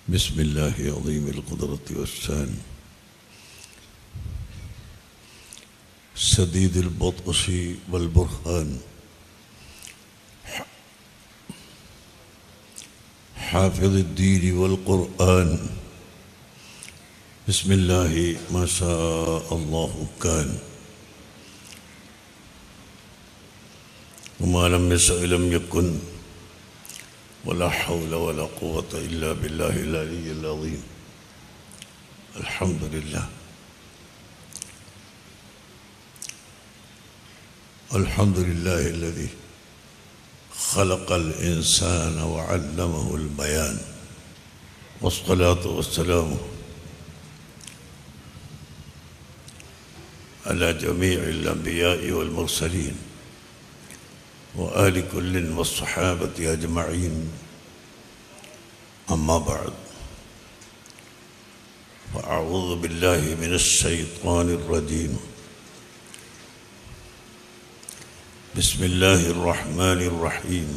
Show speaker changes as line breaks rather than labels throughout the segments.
بسم الله عظيم القدرة والشان سديد البطش والبرهان حافظ الدين والقرآن بسم الله ما شاء الله كان وما لم يشأ لم يكن ولا حول ولا قوة إلا بالله العلي العظيم الحمد لله الحمد لله الذي خلق الإنسان وعلمه البيان والصلاة والسلام على جميع الأنبياء والمرسلين وآل كل والصحابة أجمعين أما بعد فأعوذ بالله من الشيطان الرجيم بسم الله الرحمن الرحيم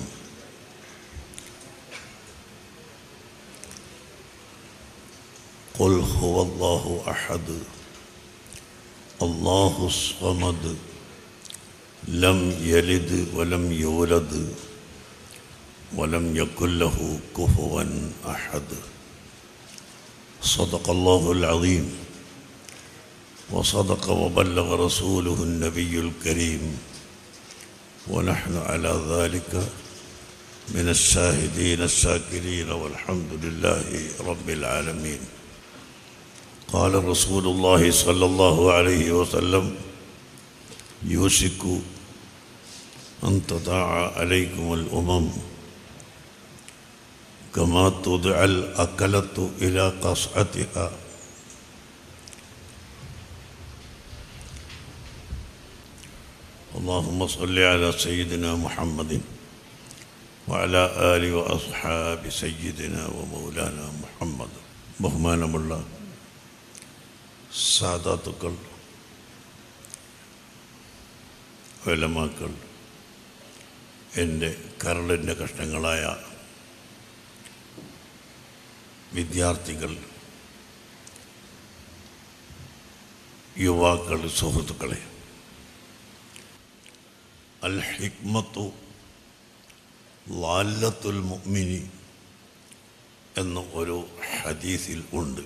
قل هو الله أحد الله الصمد لم يلد ولم يولد ولم يكن له كفوا احد صدق الله العظيم وصدق وبلغ رسوله النبي الكريم ونحن على ذلك من الشاهدين الشاكرين والحمد لله رب العالمين قال رسول الله صلى الله عليه وسلم يوشك أن تضاع عليكم الأمم كما تدعى الأكلة إلى قصعتها اللهم صل على سيدنا محمد وعلى آل وأصحاب سيدنا ومولانا محمد ബഹുമാനമുള്ള സാദാത്തുക്കൾ വെലമാക്കൾ എൻ്റെ കരളിൻ്റെ കഷ്ണങ്ങളായ വിദ്യാർത്ഥികൾ യുവാക്കൾ സുഹൃത്തുക്കളെ അൽ ഹിക്മത്തു ലാല്ലത്തുൽ മുഅ്മിനി എന്ന ഒരു ഹദീസിൽ ഉണ്ട്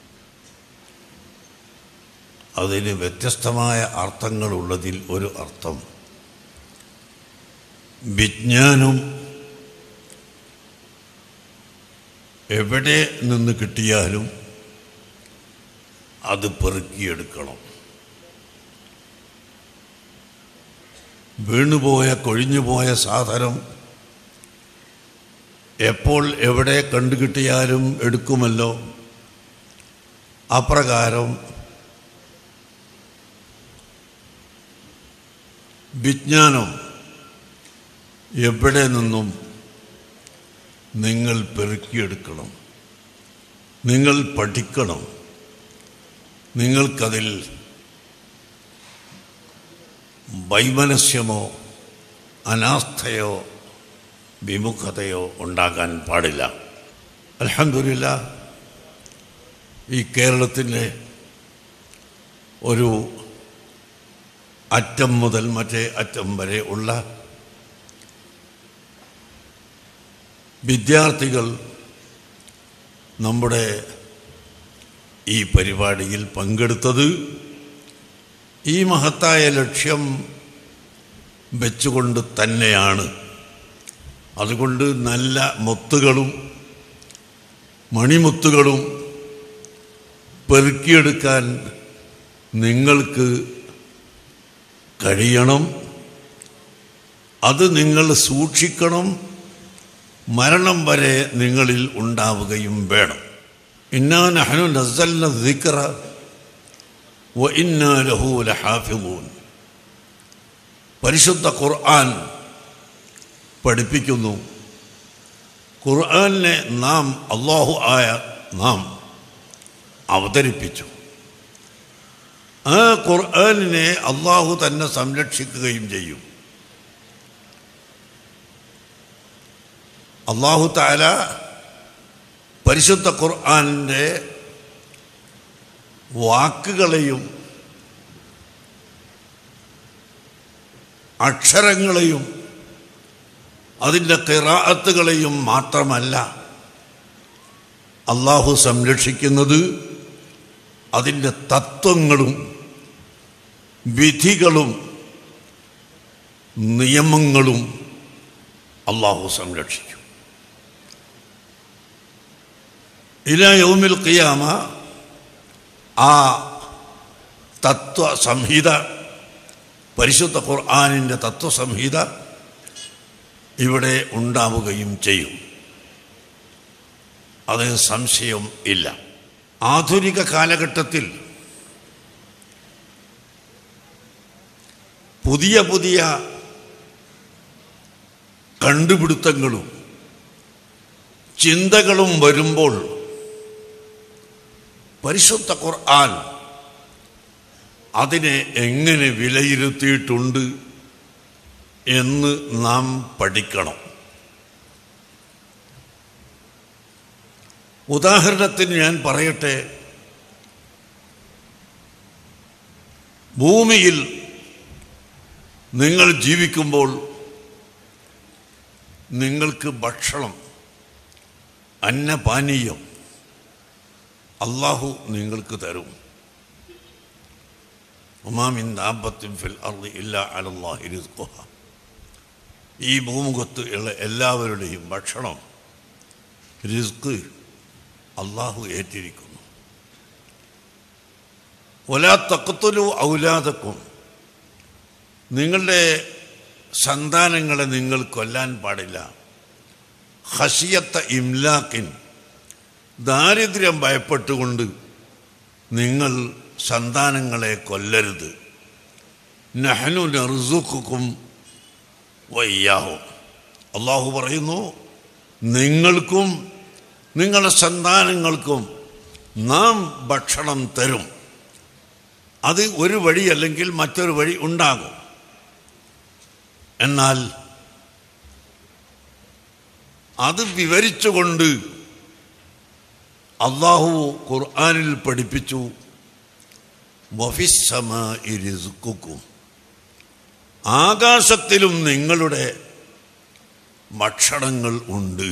അതിന് വ്യത്യസ്തമായ അർത്ഥങ്ങളുള്ളതിൽ ഒരു അർത്ഥം വിജ്ഞാനം എവിടെ നിന്ന് കിട്ടിയാലും അത് പെറുക്കിയെടുക്കണം വീണുപോയ കൊഴിഞ്ഞുപോയ സാധനം എപ്പോൾ എവിടെ കണ്ടുകിട്ടിയാലും എടുക്കുമല്ലോ അപ്രകാരം വിജ്ഞാനം എവിടെ നിന്നും നിങ്ങൾ പെറുക്കിയെടുക്കണം നിങ്ങൾ പഠിക്കണം നിങ്ങൾക്കതിൽ വൈമനസ്യമോ അനാസ്ഥയോ വിമുഖതയോ ഉണ്ടാകാൻ പാടില്ല അലഹമില്ല ഈ കേരളത്തിൻ്റെ ഒരു അറ്റം മുതൽ മറ്റേ അറ്റം വരെ ഉള്ള വിദ്യാർത്ഥികൾ നമ്മുടെ ഈ പരിപാടിയിൽ പങ്കെടുത്തത് ഈ മഹത്തായ ലക്ഷ്യം വെച്ചുകൊണ്ട് തന്നെയാണ് അതുകൊണ്ട് നല്ല മുത്തുകളും മണിമുത്തുകളും പെറുക്കിയെടുക്കാൻ നിങ്ങൾക്ക് കഴിയണം അത് നിങ്ങൾ സൂക്ഷിക്കണം മരണം വരെ നിങ്ങളിൽ ഉണ്ടാവുകയും വേണം ഇന്നാ നഹനു നസൽന ദിക്റ വ ഇന്നാ ലഹു ലഹാഫിളൂൻ പരിശുദ്ധ ഖുർആൻ പഠിപ്പിക്കുന്നു ഖുർആനെ നാം അള്ളാഹു ആയ നാം അവതരിപ്പിച്ചു ആ ഖുർആനിനെ അള്ളാഹു തന്നെ സംരക്ഷിക്കുകയും ചെയ്യും അള്ളാഹു താല പരിശുദ്ധ ഖുർആാനിൻ്റെ വാക്കുകളെയും അക്ഷരങ്ങളെയും അതിൻ്റെ കിറാഅത്തുകളെയും മാത്രമല്ല അള്ളാഹു സംരക്ഷിക്കുന്നത് അതിൻ്റെ തത്വങ്ങളും വിധികളും നിയമങ്ങളും അള്ളാഹു സംരക്ഷിക്കും ഇല യൗമിൽ ഖിയാമ ആ തത്വ സംഹിത പരിശുദ്ധ ഖുർആാനിൻ്റെ തത്വസംഹിത ഇവിടെ ഉണ്ടാവുകയും ചെയ്യും അത് സംശയം ഇല്ല ആധുനിക കാലഘട്ടത്തിൽ പുതിയ പുതിയ കണ്ടുപിടുത്തങ്ങളും ചിന്തകളും വരുമ്പോൾ പരിശുദ്ധ ഖുർആൻ അതിനെ എങ്ങനെ വിലയിരുത്തിയിട്ടുണ്ട് എന്ന് നാം പഠിക്കണം ഉദാഹരണത്തിന് ഞാൻ പറയട്ടെ ഭൂമിയിൽ നിങ്ങൾ ജീവിക്കുമ്പോൾ നിങ്ങൾക്ക് ഭക്ഷണം അന്നപാനീയം അള്ളാഹു നിങ്ങൾക്ക് തരും ഉമാമിൻ ദാമ്പത്യം ഫിൽ അർദി ഇല്ല അലല്ലാഹി റിസ്ഖുഹ ഈ ഭൂമുഖത്ത് ഉള്ള എല്ലാവരുടെയും ഭക്ഷണം റിസ്ക് അള്ളാഹു ഏറ്റിരിക്കുന്നു ഒലാ തക്കത്തുലു ഔലാദക്കും നിങ്ങളുടെ സന്താനങ്ങളെ നിങ്ങൾ കൊല്ലാൻ പാടില്ല ഹഷിയത്ത ഇംലാക്കിൻ ദാരിദ്ര്യം ഭയപ്പെട്ടുകൊണ്ട് നിങ്ങൾ സന്താനങ്ങളെ കൊല്ലരുത് നഹനു നെർസുക്കും വയ്യാഹും അള്ളാഹു പറയുന്നു നിങ്ങൾക്കും നിങ്ങളുടെ സന്താനങ്ങൾക്കും നാം ഭക്ഷണം തരും അത് ഒരു വഴി അല്ലെങ്കിൽ മറ്റൊരു വഴി ഉണ്ടാകും എന്നാൽ അത് വിവരിച്ചുകൊണ്ട് അള്ളാഹു ഖുർആാനിൽ പഠിപ്പിച്ചു വഫിസമക്കും ആകാശത്തിലും നിങ്ങളുടെ ഭക്ഷണങ്ങൾ ഉണ്ട്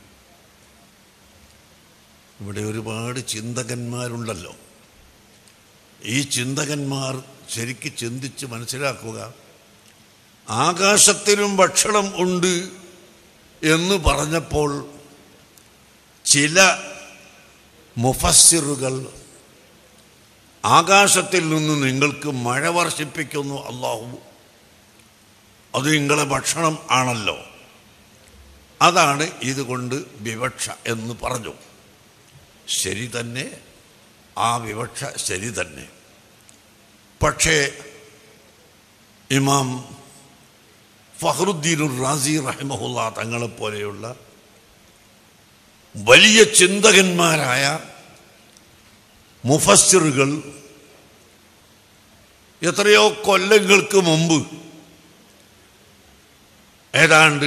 ഇവിടെ ഒരുപാട് ചിന്തകന്മാരുണ്ടല്ലോ ഈ ചിന്തകന്മാർ ശരിക്ക് ചിന്തിച്ച് മനസ്സിലാക്കുക ആകാശത്തിലും ഭക്ഷണം ഉണ്ട് എന്ന് പറഞ്ഞപ്പോൾ ചില മുഫസ്സിറുകൾ ആകാശത്തിൽ നിന്ന് നിങ്ങൾക്ക് മഴ വർഷിപ്പിക്കുന്നു അള്ളാഹു അത് നിങ്ങളെ ഭക്ഷണം ആണല്ലോ അതാണ് ഇതുകൊണ്ട് വിവക്ഷ എന്ന് പറഞ്ഞു ശരി തന്നെ ആ വിവക്ഷ ശരി തന്നെ പക്ഷേ ഇമാം ഫഹറുദ്ദീനുർ റാസി റഹിമഹുല്ല തങ്ങളെപ്പോലെയുള്ള വലിയ ചിന്തകന്മാരായ മുഫസ്സിറുകൾ എത്രയോ കൊല്ലങ്ങൾക്ക് മുമ്പ് ഏതാണ്ട്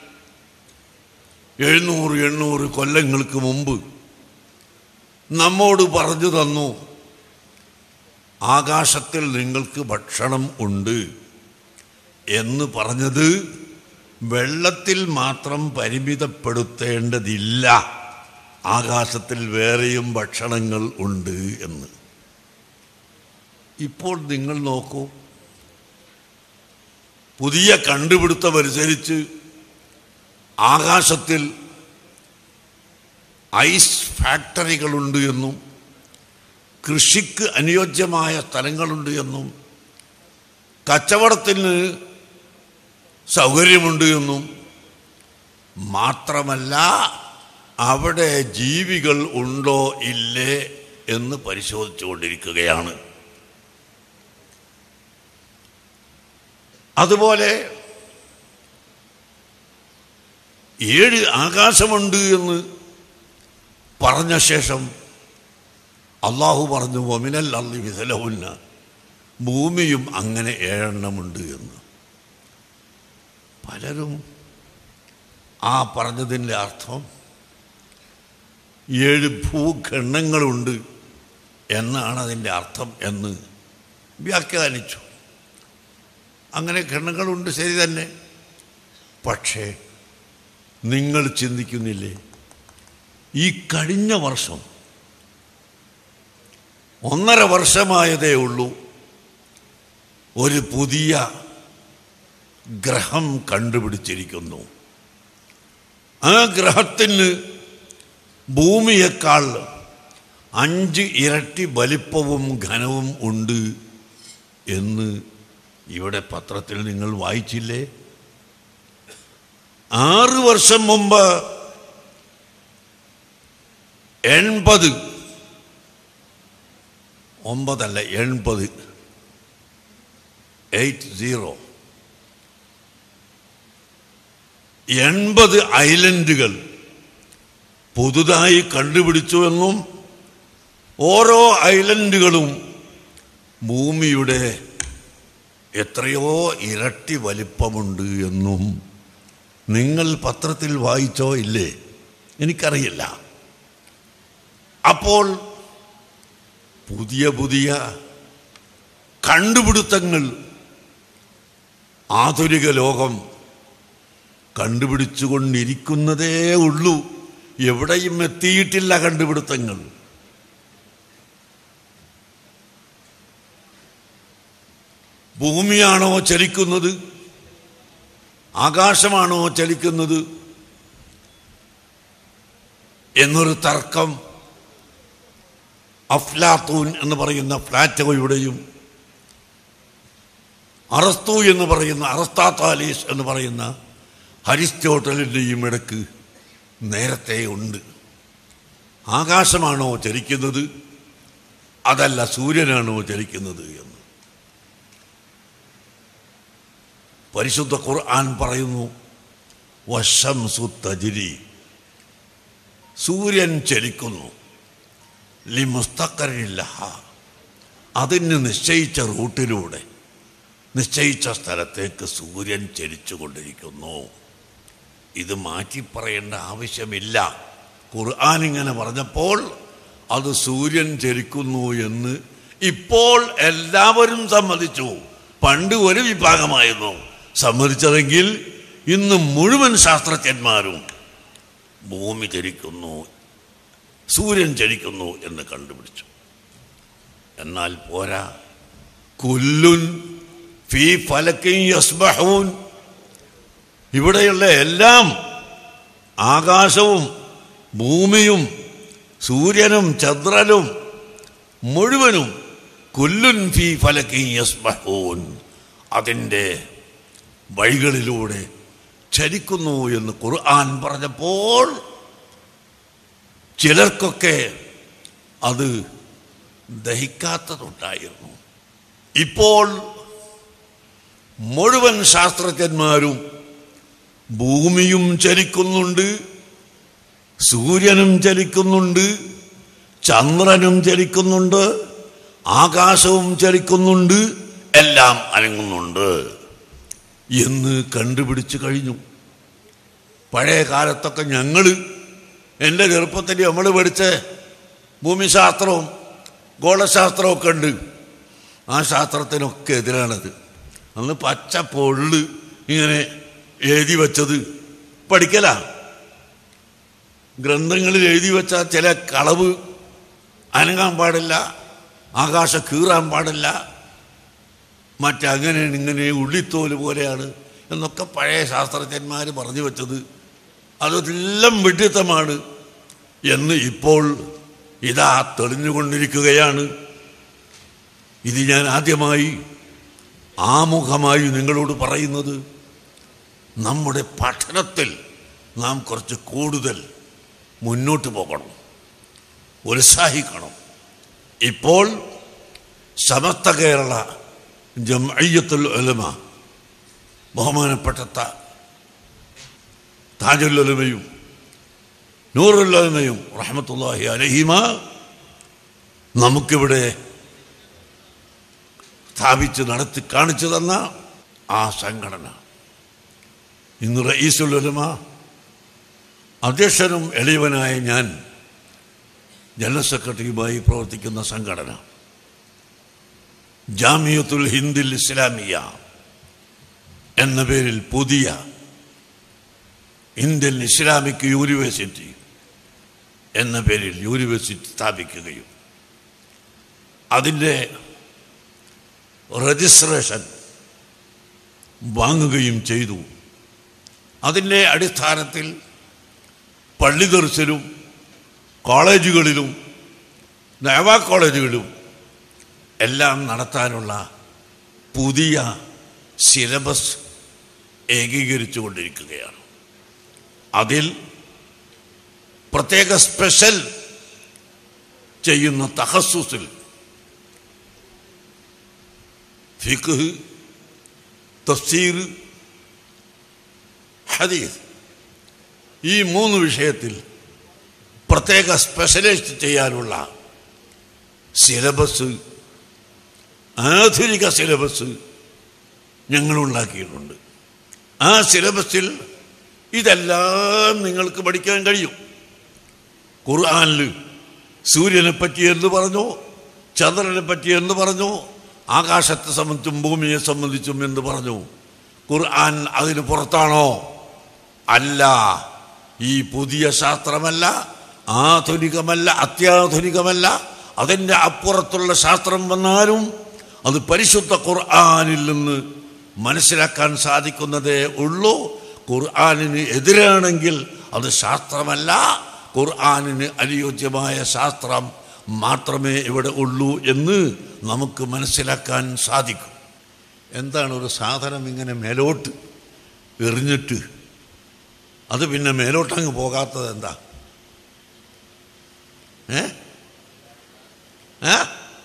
എഴുന്നൂറ് എണ്ണൂറ് കൊല്ലങ്ങൾക്ക് മുമ്പ് നമ്മോട് പറഞ്ഞു തന്നു ആകാശത്തിൽ നിങ്ങൾക്ക് ഭക്ഷണം ഉണ്ട് എന്ന് പറഞ്ഞത് വെള്ളത്തിൽ മാത്രം പരിമിതപ്പെടുത്തേണ്ടതില്ല ആകാശത്തിൽ വേറെയും ഭക്ഷണങ്ങൾ ഉണ്ട് എന്ന് ഇപ്പോൾ നിങ്ങൾ നോക്കൂ പുതിയ കണ്ടുപിടുത്തമനുസരിച്ച് ആകാശത്തിൽ ഐസ് ഫാക്ടറികളുണ്ട് എന്നും കൃഷിക്ക് അനുയോജ്യമായ സ്ഥലങ്ങളുണ്ട് എന്നും കച്ചവടത്തിന് സൗകര്യമുണ്ട് എന്നും മാത്രമല്ല അവിടെ ജീവികൾ ഉണ്ടോ ഇല്ലേ എന്ന് പരിശോധിച്ചു കൊണ്ടിരിക്കുകയാണ് അതുപോലെ ഏഴ് ആകാശമുണ്ട് എന്ന് പറഞ്ഞ ശേഷം അള്ളാഹു പറഞ്ഞു ഒമിനൽ അള്ളി വിതലവുന്ന ഭൂമിയും അങ്ങനെ ഏഴെണ്ണമുണ്ട് എന്ന് പലരും ആ പറഞ്ഞതിൻ്റെ അർത്ഥം ഏഴ് ഭൂഖണ്ഡങ്ങളുണ്ട് എന്നാണ് അതിൻ്റെ അർത്ഥം എന്ന് വ്യാഖ്യാനിച്ചു അങ്ങനെ ഖണ്ഡങ്ങളുണ്ട് ശരി തന്നെ പക്ഷേ നിങ്ങൾ ചിന്തിക്കുന്നില്ലേ ഈ കഴിഞ്ഞ വർഷം ഒന്നര വർഷമായതേ ഉള്ളൂ ഒരു പുതിയ ഗ്രഹം കണ്ടുപിടിച്ചിരിക്കുന്നു ആ ഗ്രഹത്തിന് ഭൂമിയേക്കാൾ അഞ്ച് ഇരട്ടി വലിപ്പവും ഘനവും ഉണ്ട് എന്ന് ഇവിടെ പത്രത്തിൽ നിങ്ങൾ വായിച്ചില്ലേ ആറ് വർഷം മുമ്പ് എൺപത് ഒമ്പതല്ല എൺപത് എയ്റ്റ് സീറോ എൺപത് ഐലൻഡുകൾ പുതുതായി കണ്ടുപിടിച്ചുവെന്നും ഓരോ ഐലൻഡുകളും ഭൂമിയുടെ എത്രയോ ഇരട്ടി വലിപ്പമുണ്ട് എന്നും നിങ്ങൾ പത്രത്തിൽ വായിച്ചോ ഇല്ലേ എനിക്കറിയില്ല അപ്പോൾ പുതിയ പുതിയ കണ്ടുപിടുത്തങ്ങൾ ആധുനിക ലോകം കണ്ടുപിടിച്ചുകൊണ്ടിരിക്കുന്നതേ ഉള്ളൂ എവിടെയും എത്തിയിട്ടില്ല കണ്ടുപിടുത്തങ്ങൾ ഭൂമിയാണോ ചലിക്കുന്നത് ആകാശമാണോ ചലിക്കുന്നത് എന്നൊരു തർക്കം അഫ്ലാത്തൂൻ എന്ന് പറയുന്ന ഫ്ലാറ്റോയുടെയും അറസ്തു എന്ന് പറയുന്ന അറസ്താത്താലീസ് എന്ന് പറയുന്ന അരിസ്റ്റോട്ടലിൻ്റെയും ഇടക്ക് നേരത്തെ ഉണ്ട് ആകാശമാണോ ചലിക്കുന്നത് അതല്ല സൂര്യനാണോ ചലിക്കുന്നത് എന്ന് പരിശുദ്ധ ഖുർആൻ പറയുന്നു വശംസു തജിരി സൂര്യൻ ചലിക്കുന്നു ലിമുസ്തക്കറില്ല അതിന് നിശ്ചയിച്ച റൂട്ടിലൂടെ നിശ്ചയിച്ച സ്ഥലത്തേക്ക് സൂര്യൻ ചലിച്ചുകൊണ്ടിരിക്കുന്നു ഇത് മാറ്റി പറയേണ്ട ആവശ്യമില്ല ഖുർആൻ ഇങ്ങനെ പറഞ്ഞപ്പോൾ അത് സൂര്യൻ ചലിക്കുന്നു എന്ന് ഇപ്പോൾ എല്ലാവരും സമ്മതിച്ചു പണ്ട് ഒരു വിഭാഗമായിരുന്നു സമ്മതിച്ചതെങ്കിൽ ഇന്ന് മുഴുവൻ ശാസ്ത്രജ്ഞന്മാരും ഭൂമി ചലിക്കുന്നു സൂര്യൻ ചലിക്കുന്നു എന്ന് കണ്ടുപിടിച്ചു എന്നാൽ പോരാ കുല്ലുൻ ഫീ ഫലക്കിൻ യസ്ബഹൂൻ ഇവിടെയുള്ള എല്ലാം ആകാശവും ഭൂമിയും സൂര്യനും ചന്ദ്രനും മുഴുവനും കുല്ലുൻ ഫീ ഫലക്കിൻ യസ്ബഹൂൻ അതിൻ്റെ വഴികളിലൂടെ ചലിക്കുന്നു എന്ന് ഖുർആൻ പറഞ്ഞപ്പോൾ ചിലർക്കൊക്കെ അത് ദഹിക്കാത്തതുണ്ടായിരുന്നു ഇപ്പോൾ മുഴുവൻ ശാസ്ത്രജ്ഞന്മാരും ഭൂമിയും ചലിക്കുന്നുണ്ട് സൂര്യനും ചലിക്കുന്നുണ്ട് ചന്ദ്രനും ചലിക്കുന്നുണ്ട് ആകാശവും ചലിക്കുന്നുണ്ട് എല്ലാം അനങ്ങുന്നുണ്ട് എന്ന് കണ്ടുപിടിച്ചു കഴിഞ്ഞു പഴയ കാലത്തൊക്കെ ഞങ്ങൾ എൻ്റെ ചെറുപ്പത്തിൽ നമ്മൾ പഠിച്ച ഭൂമിശാസ്ത്രവും ഗോളശാസ്ത്രവും ഒക്കെ ഉണ്ട് ആ ശാസ്ത്രത്തിനൊക്കെ എതിരാണത് അന്ന് പച്ച പൊള്ള് ഇങ്ങനെ എഴുതി വച്ചത് പഠിക്കല ഗ്രന്ഥങ്ങളിൽ എഴുതി വെച്ച ചില കളവ് അനങ്ങാൻ പാടില്ല ആകാശ കീറാൻ പാടില്ല മറ്റങ്ങനെ ഇങ്ങനെ ഉള്ളിത്തോല് പോലെയാണ് എന്നൊക്കെ പഴയ ശാസ്ത്രജ്ഞന്മാർ പറഞ്ഞു വെച്ചത് അതെല്ലാം വിഡിത്തമാണ് എന്ന് ഇപ്പോൾ ഇതാ തെളിഞ്ഞുകൊണ്ടിരിക്കുകയാണ് ഇത് ഞാൻ ആദ്യമായി ആമുഖമായി നിങ്ങളോട് പറയുന്നത് നമ്മുടെ പഠനത്തിൽ നാം കുറച്ച് കൂടുതൽ മുന്നോട്ട് പോകണം ഉത്സാഹിക്കണം ഇപ്പോൾ സമസ്ത കേരള ജംഅയ്യത്തുൽ ഉലമ ബഹുമാനപ്പെട്ട ത- താജുൽ ഉലമയും നൂറുൽ ഉലമയും റഹ്മത്തുള്ളാഹി അലഹിമ നമുക്കിവിടെ സ്ഥാപിച്ച് നടത്തി കാണിച്ചു തന്ന ആ സംഘടന ഇന്ന് റയീസുൽ ഉലമ അധ്യക്ഷനും എളിയവനായ ഞാൻ ജനറൽ സെക്രട്ടറിയുമായി പ്രവർത്തിക്കുന്ന സംഘടന ജാമിയത്തുൽ ഹിന്ദിൽ ഇസ്ലാമിയ എന്ന പേരിൽ പുതിയ ഇന്ത്യൻ ഇസ്ലാമിക് യൂണിവേഴ്സിറ്റി എന്ന പേരിൽ യൂണിവേഴ്സിറ്റി സ്ഥാപിക്കുകയും അതിൻ്റെ രജിസ്ട്രേഷൻ വാങ്ങുകയും ചെയ്തു അതിൻ്റെ അടിസ്ഥാനത്തിൽ പള്ളി ദർശനും കോളേജുകളിലും നവ കോളേജുകളിലും എല്ലാം നടത്താനുള്ള പുതിയ സിലബസ് ഏകീകരിച്ചു കൊണ്ടിരിക്കുകയാണ് അതിൽ പ്രത്യേക സ്പെഷ്യൽ ചെയ്യുന്ന തഹസുസിൽ ഫിഖ് തഫ്സീർ ഹദീസ് ഈ മൂന്ന് വിഷയത്തിൽ പ്രത്യേക സ്പെഷ്യലൈസ്റ്റ് ചെയ്യാനുള്ള സിലബസ് ആധുനിക സിലബസ് ഞങ്ങളുണ്ടാക്കിയിട്ടുണ്ട് ആ സിലബസിൽ ഇതെല്ലാം നിങ്ങൾക്ക് പഠിക്കാൻ കഴിയും ഖുർആാനിൽ സൂര്യനെ പറ്റി എന്ന് പറഞ്ഞു ചന്ദ്രനെ പറ്റി എന്ന് പറഞ്ഞു ആകാശത്തെ സംബന്ധിച്ചും ഭൂമിയെ സംബന്ധിച്ചും എന്ന് പറഞ്ഞു ഖുർആൻ അതിന് പുറത്താണോ അല്ല ഈ പുതിയ ശാസ്ത്രമല്ല ആധുനികമല്ല അത്യാധുനികമല്ല അതിൻ്റെ അപ്പുറത്തുള്ള ശാസ്ത്രം വന്നാലും അത് പരിശുദ്ധ ഖുർആാനിൽ നിന്ന് മനസ്സിലാക്കാൻ സാധിക്കുന്നതേ ഉള്ളൂ ഖുർആാനിന് എതിരാണെങ്കിൽ അത് ശാസ്ത്രമല്ല ഖുർആാനിന് അനുയോജ്യമായ ശാസ്ത്രം മാത്രമേ ഇവിടെ ഉള്ളൂ എന്ന് നമുക്ക് മനസ്സിലാക്കാൻ സാധിക്കും എന്താണ് ഒരു സാധനം ഇങ്ങനെ മേലോട്ട് എറിഞ്ഞിട്ട് അത് പിന്നെ മേലോട്ടങ്ങ് പോകാത്തത് എന്താ ഏ ഏ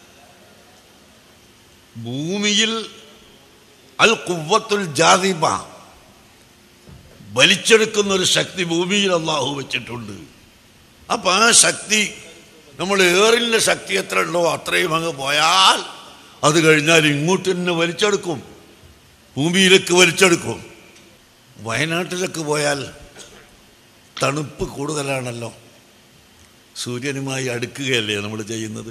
ഭൂമിയിൽ അൽ കുവ്വത്തുൽ ജാതിബ വലിച്ചെടുക്കുന്ന ഒരു ശക്തി ഭൂമിയിൽ അള്ളാഹു വെച്ചിട്ടുണ്ട് അപ്പം ആ ശക്തി നമ്മൾ ഏറിൻ്റെ ശക്തി എത്ര ഉണ്ടോ അത്രയും അങ്ങ് പോയാൽ അത് കഴിഞ്ഞാൽ ഇങ്ങോട്ട് തന്നെ വലിച്ചെടുക്കും ഭൂമിയിലേക്ക് വലിച്ചെടുക്കും വയനാട്ടിലേക്ക് പോയാൽ തണുപ്പ് കൂടുതലാണല്ലോ സൂര്യനുമായി അടുക്കുകയല്ലേ നമ്മൾ ചെയ്യുന്നത്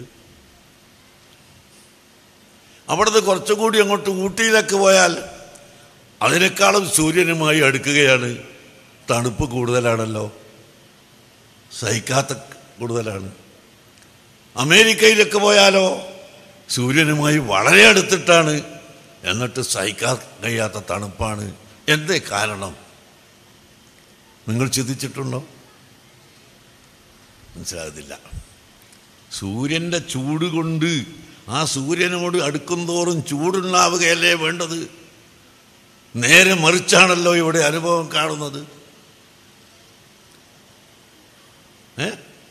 അവിടുന്ന് കുറച്ചും കൂടി അങ്ങോട്ട് ഊട്ടിയിലേക്ക് പോയാൽ അതിനേക്കാളും സൂര്യനുമായി അടുക്കുകയാണ് തണുപ്പ് കൂടുതലാണല്ലോ സഹിക്കാത്ത കൂടുതലാണ് അമേരിക്കയിലേക്ക് പോയാലോ സൂര്യനുമായി വളരെ അടുത്തിട്ടാണ് എന്നിട്ട് സഹിക്കാൻ കഴിയാത്ത തണുപ്പാണ് എന്തേ കാരണം നിങ്ങൾ ചിന്തിച്ചിട്ടുണ്ടോ മനസ്സിലാകുന്നില്ല സൂര്യൻ്റെ ചൂട് കൊണ്ട് ആ സൂര്യനോട് അടുക്കുന്തോറും ചൂടുണ്ടാവുകയല്ലേ വേണ്ടത് നേരെ മറിച്ചാണല്ലോ ഇവിടെ അനുഭവം കാണുന്നത് ഏ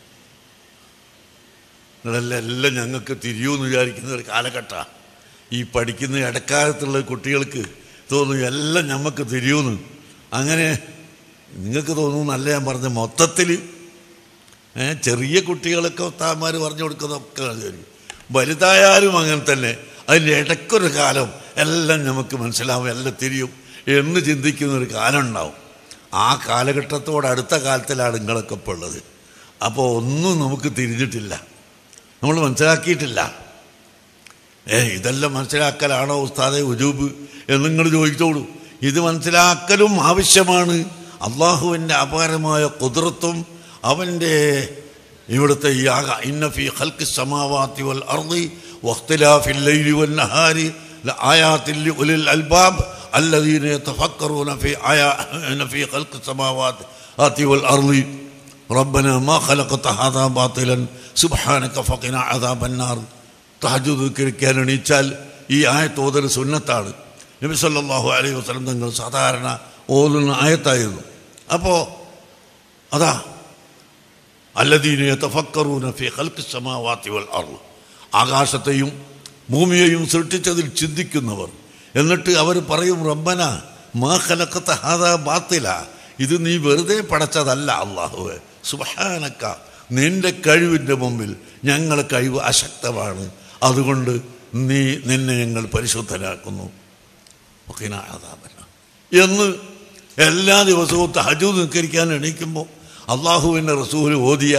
നിങ്ങളെല്ലാം എല്ലാം ഞങ്ങൾക്ക് തിരിയൂന്ന് വിചാരിക്കുന്ന ഒരു കാലഘട്ടമാണ് ഈ പഠിക്കുന്ന ഇടക്കാലത്തുള്ള കുട്ടികൾക്ക് തോന്നും എല്ലാം ഞമ്മക്ക് തിരിയൂന്ന് അങ്ങനെ നിങ്ങൾക്ക് തോന്നുന്നല്ല ഞാൻ പറഞ്ഞ മൊത്തത്തിൽ ഏ ചെറിയ കുട്ടികളൊക്കെ ഒത്താന്മാർ പറഞ്ഞു കൊടുക്കുന്നതൊക്കെ ശരി വലുതായാലും അങ്ങനെ തന്നെ അതിൻ്റെ ഇടയ്ക്കൊരു കാലം എല്ലാം നമുക്ക് മനസ്സിലാവും എല്ലാം തിരിയും എന്ന് ചിന്തിക്കുന്ന ഒരു കാലം ഉണ്ടാവും ആ കാലഘട്ടത്തോട് അടുത്ത കാലത്തിലാണ് നിങ്ങളൊക്കെ ഇപ്പോൾ ഉള്ളത് അപ്പോൾ ഒന്നും നമുക്ക് തിരിഞ്ഞിട്ടില്ല നമ്മൾ മനസ്സിലാക്കിയിട്ടില്ല ഏ ഇതെല്ലാം മനസ്സിലാക്കലാണോ ഉസ്താദെ ഉജൂബ് എന്ന് നിങ്ങൾ ചോദിച്ചോളൂ ഇത് മനസ്സിലാക്കലും ആവശ്യമാണ് അള്ളാഹുവിൻ്റെ അപാരമായ കുതിർത്തും അവൻ്റെ ഇവിടുത്തെ ഈ ആക ഇന്നഫി ഹൽക്ക് സമാവാത്തി വൽ അർദി വഖ്തിലാഫിൽ ലൈലി വൻ നഹാരി ആയാത്തിൽ ഉലിൽ അൽബാബ് الذين يتفكرون في آيات في خلق السماوات والأرض ربنا ما خلقت هذا باطلا سبحانك فقنا عذاب النار തഹജുദ് കിരിക്കാൻ എണീച്ചാൽ ഈ ആയത്ത് ഓതൽ സുന്നത്താണ് നബി സല്ലല്ലാഹു അലൈഹി വസല്ലം തങ്ങൾ സാധാരണ ഓതുന്ന ആയത്തായിരുന്നു അപ്പോൾ അതാ അല്ലദീന യതഫക്കറൂന ഫി ഖൽഖി സമാവാതി വൽ അർദ് ആകാശത്തെയും ഭൂമിയെയും സൃഷ്ടിച്ചതിൽ ചിന്തിക്കുന്നവർ എന്നിട്ട് അവർ പറയും റബ്ബന മാ ഖലഖത ഹാദാ ബാത്തില ഇത് നീ വെറുതെ പടച്ചതല്ല അള്ളാഹുവെ സുബ്ഹാനക്ക നിന്റെ കഴിവിൻ്റെ മുമ്പിൽ ഞങ്ങളെ കഴിവ് അശക്തമാണ് അതുകൊണ്ട് നീ നിന്നെ ഞങ്ങൾ പരിശുദ്ധനാക്കുന്നു ഒക്കെ എന്ന് എല്ലാ ദിവസവും തഹജു നിസ്കരിക്കാൻ എണീക്കുമ്പോൾ അള്ളാഹുവിൻ്റെ റസൂല് ഓതിയ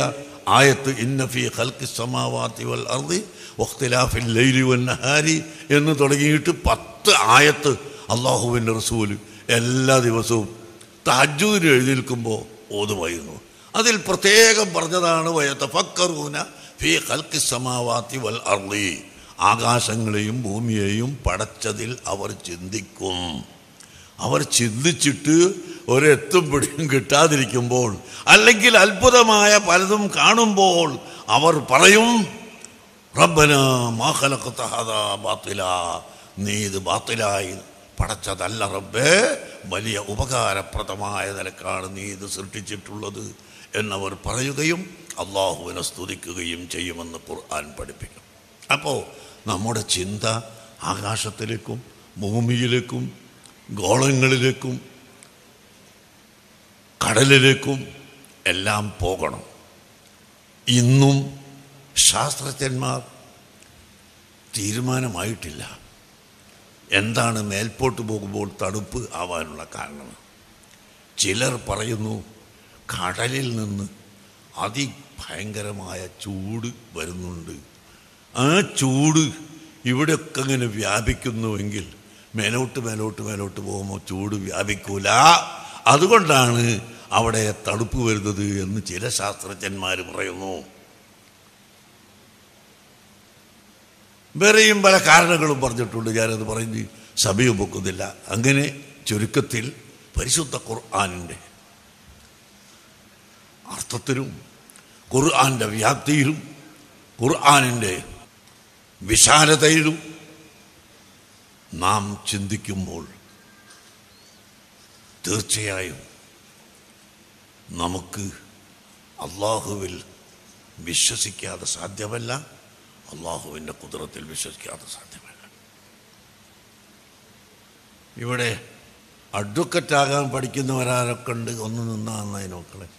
ആയത്ത് ഇന്നഫി ഖൽഖി സമാവാത്തി വൽ അർദി വഖ്തിലാഫിൽ ലൈലി വൻ നഹാരി എന്ന് തുടങ്ങിയിട്ട് പത്ത് ആയത്ത് അള്ളാഹുവിൻ്റെ റസൂല് എല്ലാ ദിവസവും തഹജ്ജുദിന് എഴുന്നേൽക്കുമ്പോൾ ഓതുമായിരുന്നു അതിൽ പ്രത്യേകം പറഞ്ഞതാണ് വയത്തഫക്കറൂന ഫി ഖൽഖി സമാവാത്തി വൽ അർദി ആകാശങ്ങളെയും ഭൂമിയെയും പടച്ചതിൽ അവർ ചിന്തിക്കും അവർ ചിന്തിച്ചിട്ട് ഒരെത്തും പിടിയും കിട്ടാതിരിക്കുമ്പോൾ അല്ലെങ്കിൽ അത്ഭുതമായ പലതും കാണുമ്പോൾ അവർ പറയും റബ്ബന ബാത്തില നീ ഇത് ബാത്തിലായി പടച്ചതല്ല റബ്ബേ വലിയ ഉപകാരപ്രദമായ നിലക്കാണ് നീ ഇത് സൃഷ്ടിച്ചിട്ടുള്ളത് എന്നവർ പറയുകയും അള്ളാഹുവിനെ സ്തുതിക്കുകയും ചെയ്യുമെന്ന് ഖുർആൻ പഠിപ്പിക്കും അപ്പോൾ നമ്മുടെ ചിന്ത ആകാശത്തിലേക്കും ഭൂമിയിലേക്കും ഗോളങ്ങളിലേക്കും കടലിലേക്കും എല്ലാം പോകണം ഇന്നും ശാസ്ത്രജ്ഞന്മാർ തീരുമാനമായിട്ടില്ല എന്താണ് മേൽപോട്ട് പോകുമ്പോൾ തണുപ്പ് ആവാനുള്ള കാരണം ചിലർ പറയുന്നു കടലിൽ നിന്ന് അതിഭയങ്കരമായ ചൂട് വരുന്നുണ്ട് ആ ചൂട് ഇവിടെയൊക്കെ ഇങ്ങനെ വ്യാപിക്കുന്നുവെങ്കിൽ മേലോട്ട് മേലോട്ട് മേലോട്ട് പോകുമ്പോൾ ചൂട് വ്യാപിക്കൂല അതുകൊണ്ടാണ് അവിടെ തണുപ്പ് വരുന്നത് എന്ന് ചില ശാസ്ത്രജ്ഞന്മാർ പറയുന്നു വേറെയും പല കാരണങ്ങളും പറഞ്ഞിട്ടുണ്ട് ഞാനത് പറഞ്ഞ് സമയം പൊക്കുന്നില്ല അങ്ങനെ ചുരുക്കത്തിൽ പരിശുദ്ധ ഖുർആാനിൻ്റെ അർത്ഥത്തിലും ഖുർആാൻ്റെ വ്യാപ്തിയിലും ഖുർആാനിൻ്റെ വിശാലതയിലും നാം ചിന്തിക്കുമ്പോൾ തീർച്ചയായും നമുക്ക് അള്ളാഹുവിൽ വിശ്വസിക്കാതെ സാധ്യമല്ല അള്ളാഹുവിൻ്റെ കുതിരത്തിൽ വിശ്വസിക്കാതെ സാധ്യമല്ല ഇവിടെ അഡ്വക്കറ്റാകാൻ പഠിക്കുന്നവരാരൊക്കെ ഉണ്ട് ഒന്ന് നിന്നാ നന്നായി നോക്കളെ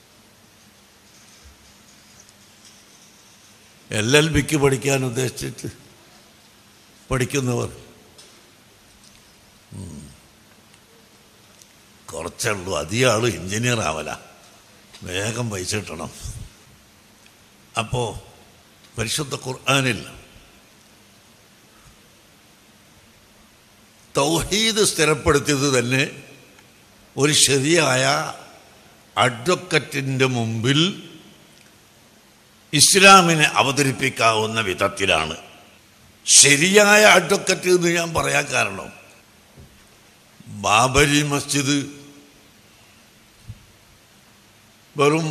എൽ എൽ ബിക്ക് പഠിക്കാൻ ഉദ്ദേശിച്ചിട്ട് പഠിക്കുന്നവർ ഉം. കുറച്ചേ ഉള്ളൂ അധികം ആള് എഞ്ചിനീയർ ആവല വേഗം പൈസ കിട്ടണം അപ്പോൾ പരിശുദ്ധ ഖുർആാനിൽ തൗഹീദ് സ്ഥിരപ്പെടുത്തിയത് തന്നെ ഒരു ശരിയായ അഡ്വക്കറ്റിൻ്റെ മുമ്പിൽ ഇസ്ലാമിനെ അവതരിപ്പിക്കാവുന്ന വിധത്തിലാണ് ശരിയായ അഡ്വക്കറ്റ് എന്ന് ഞാൻ പറയാൻ കാരണം ബാബരി മസ്ജിദ് വെറും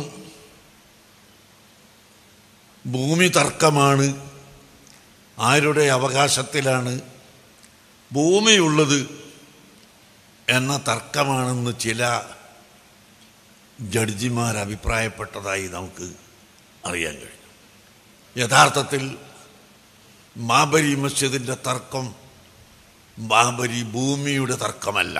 ഭൂമി തർക്കമാണ് ആരുടെ അവകാശത്തിലാണ് ഭൂമിയുള്ളത് എന്ന തർക്കമാണെന്ന് ചില ജഡ്ജിമാർ അഭിപ്രായപ്പെട്ടതായി നമുക്ക് അറിയാൻ കഴിയും യഥാർത്ഥത്തിൽ ബാബരി മസ്ജിദിൻ്റെ തർക്കം ബാബരി ഭൂമിയുടെ തർക്കമല്ല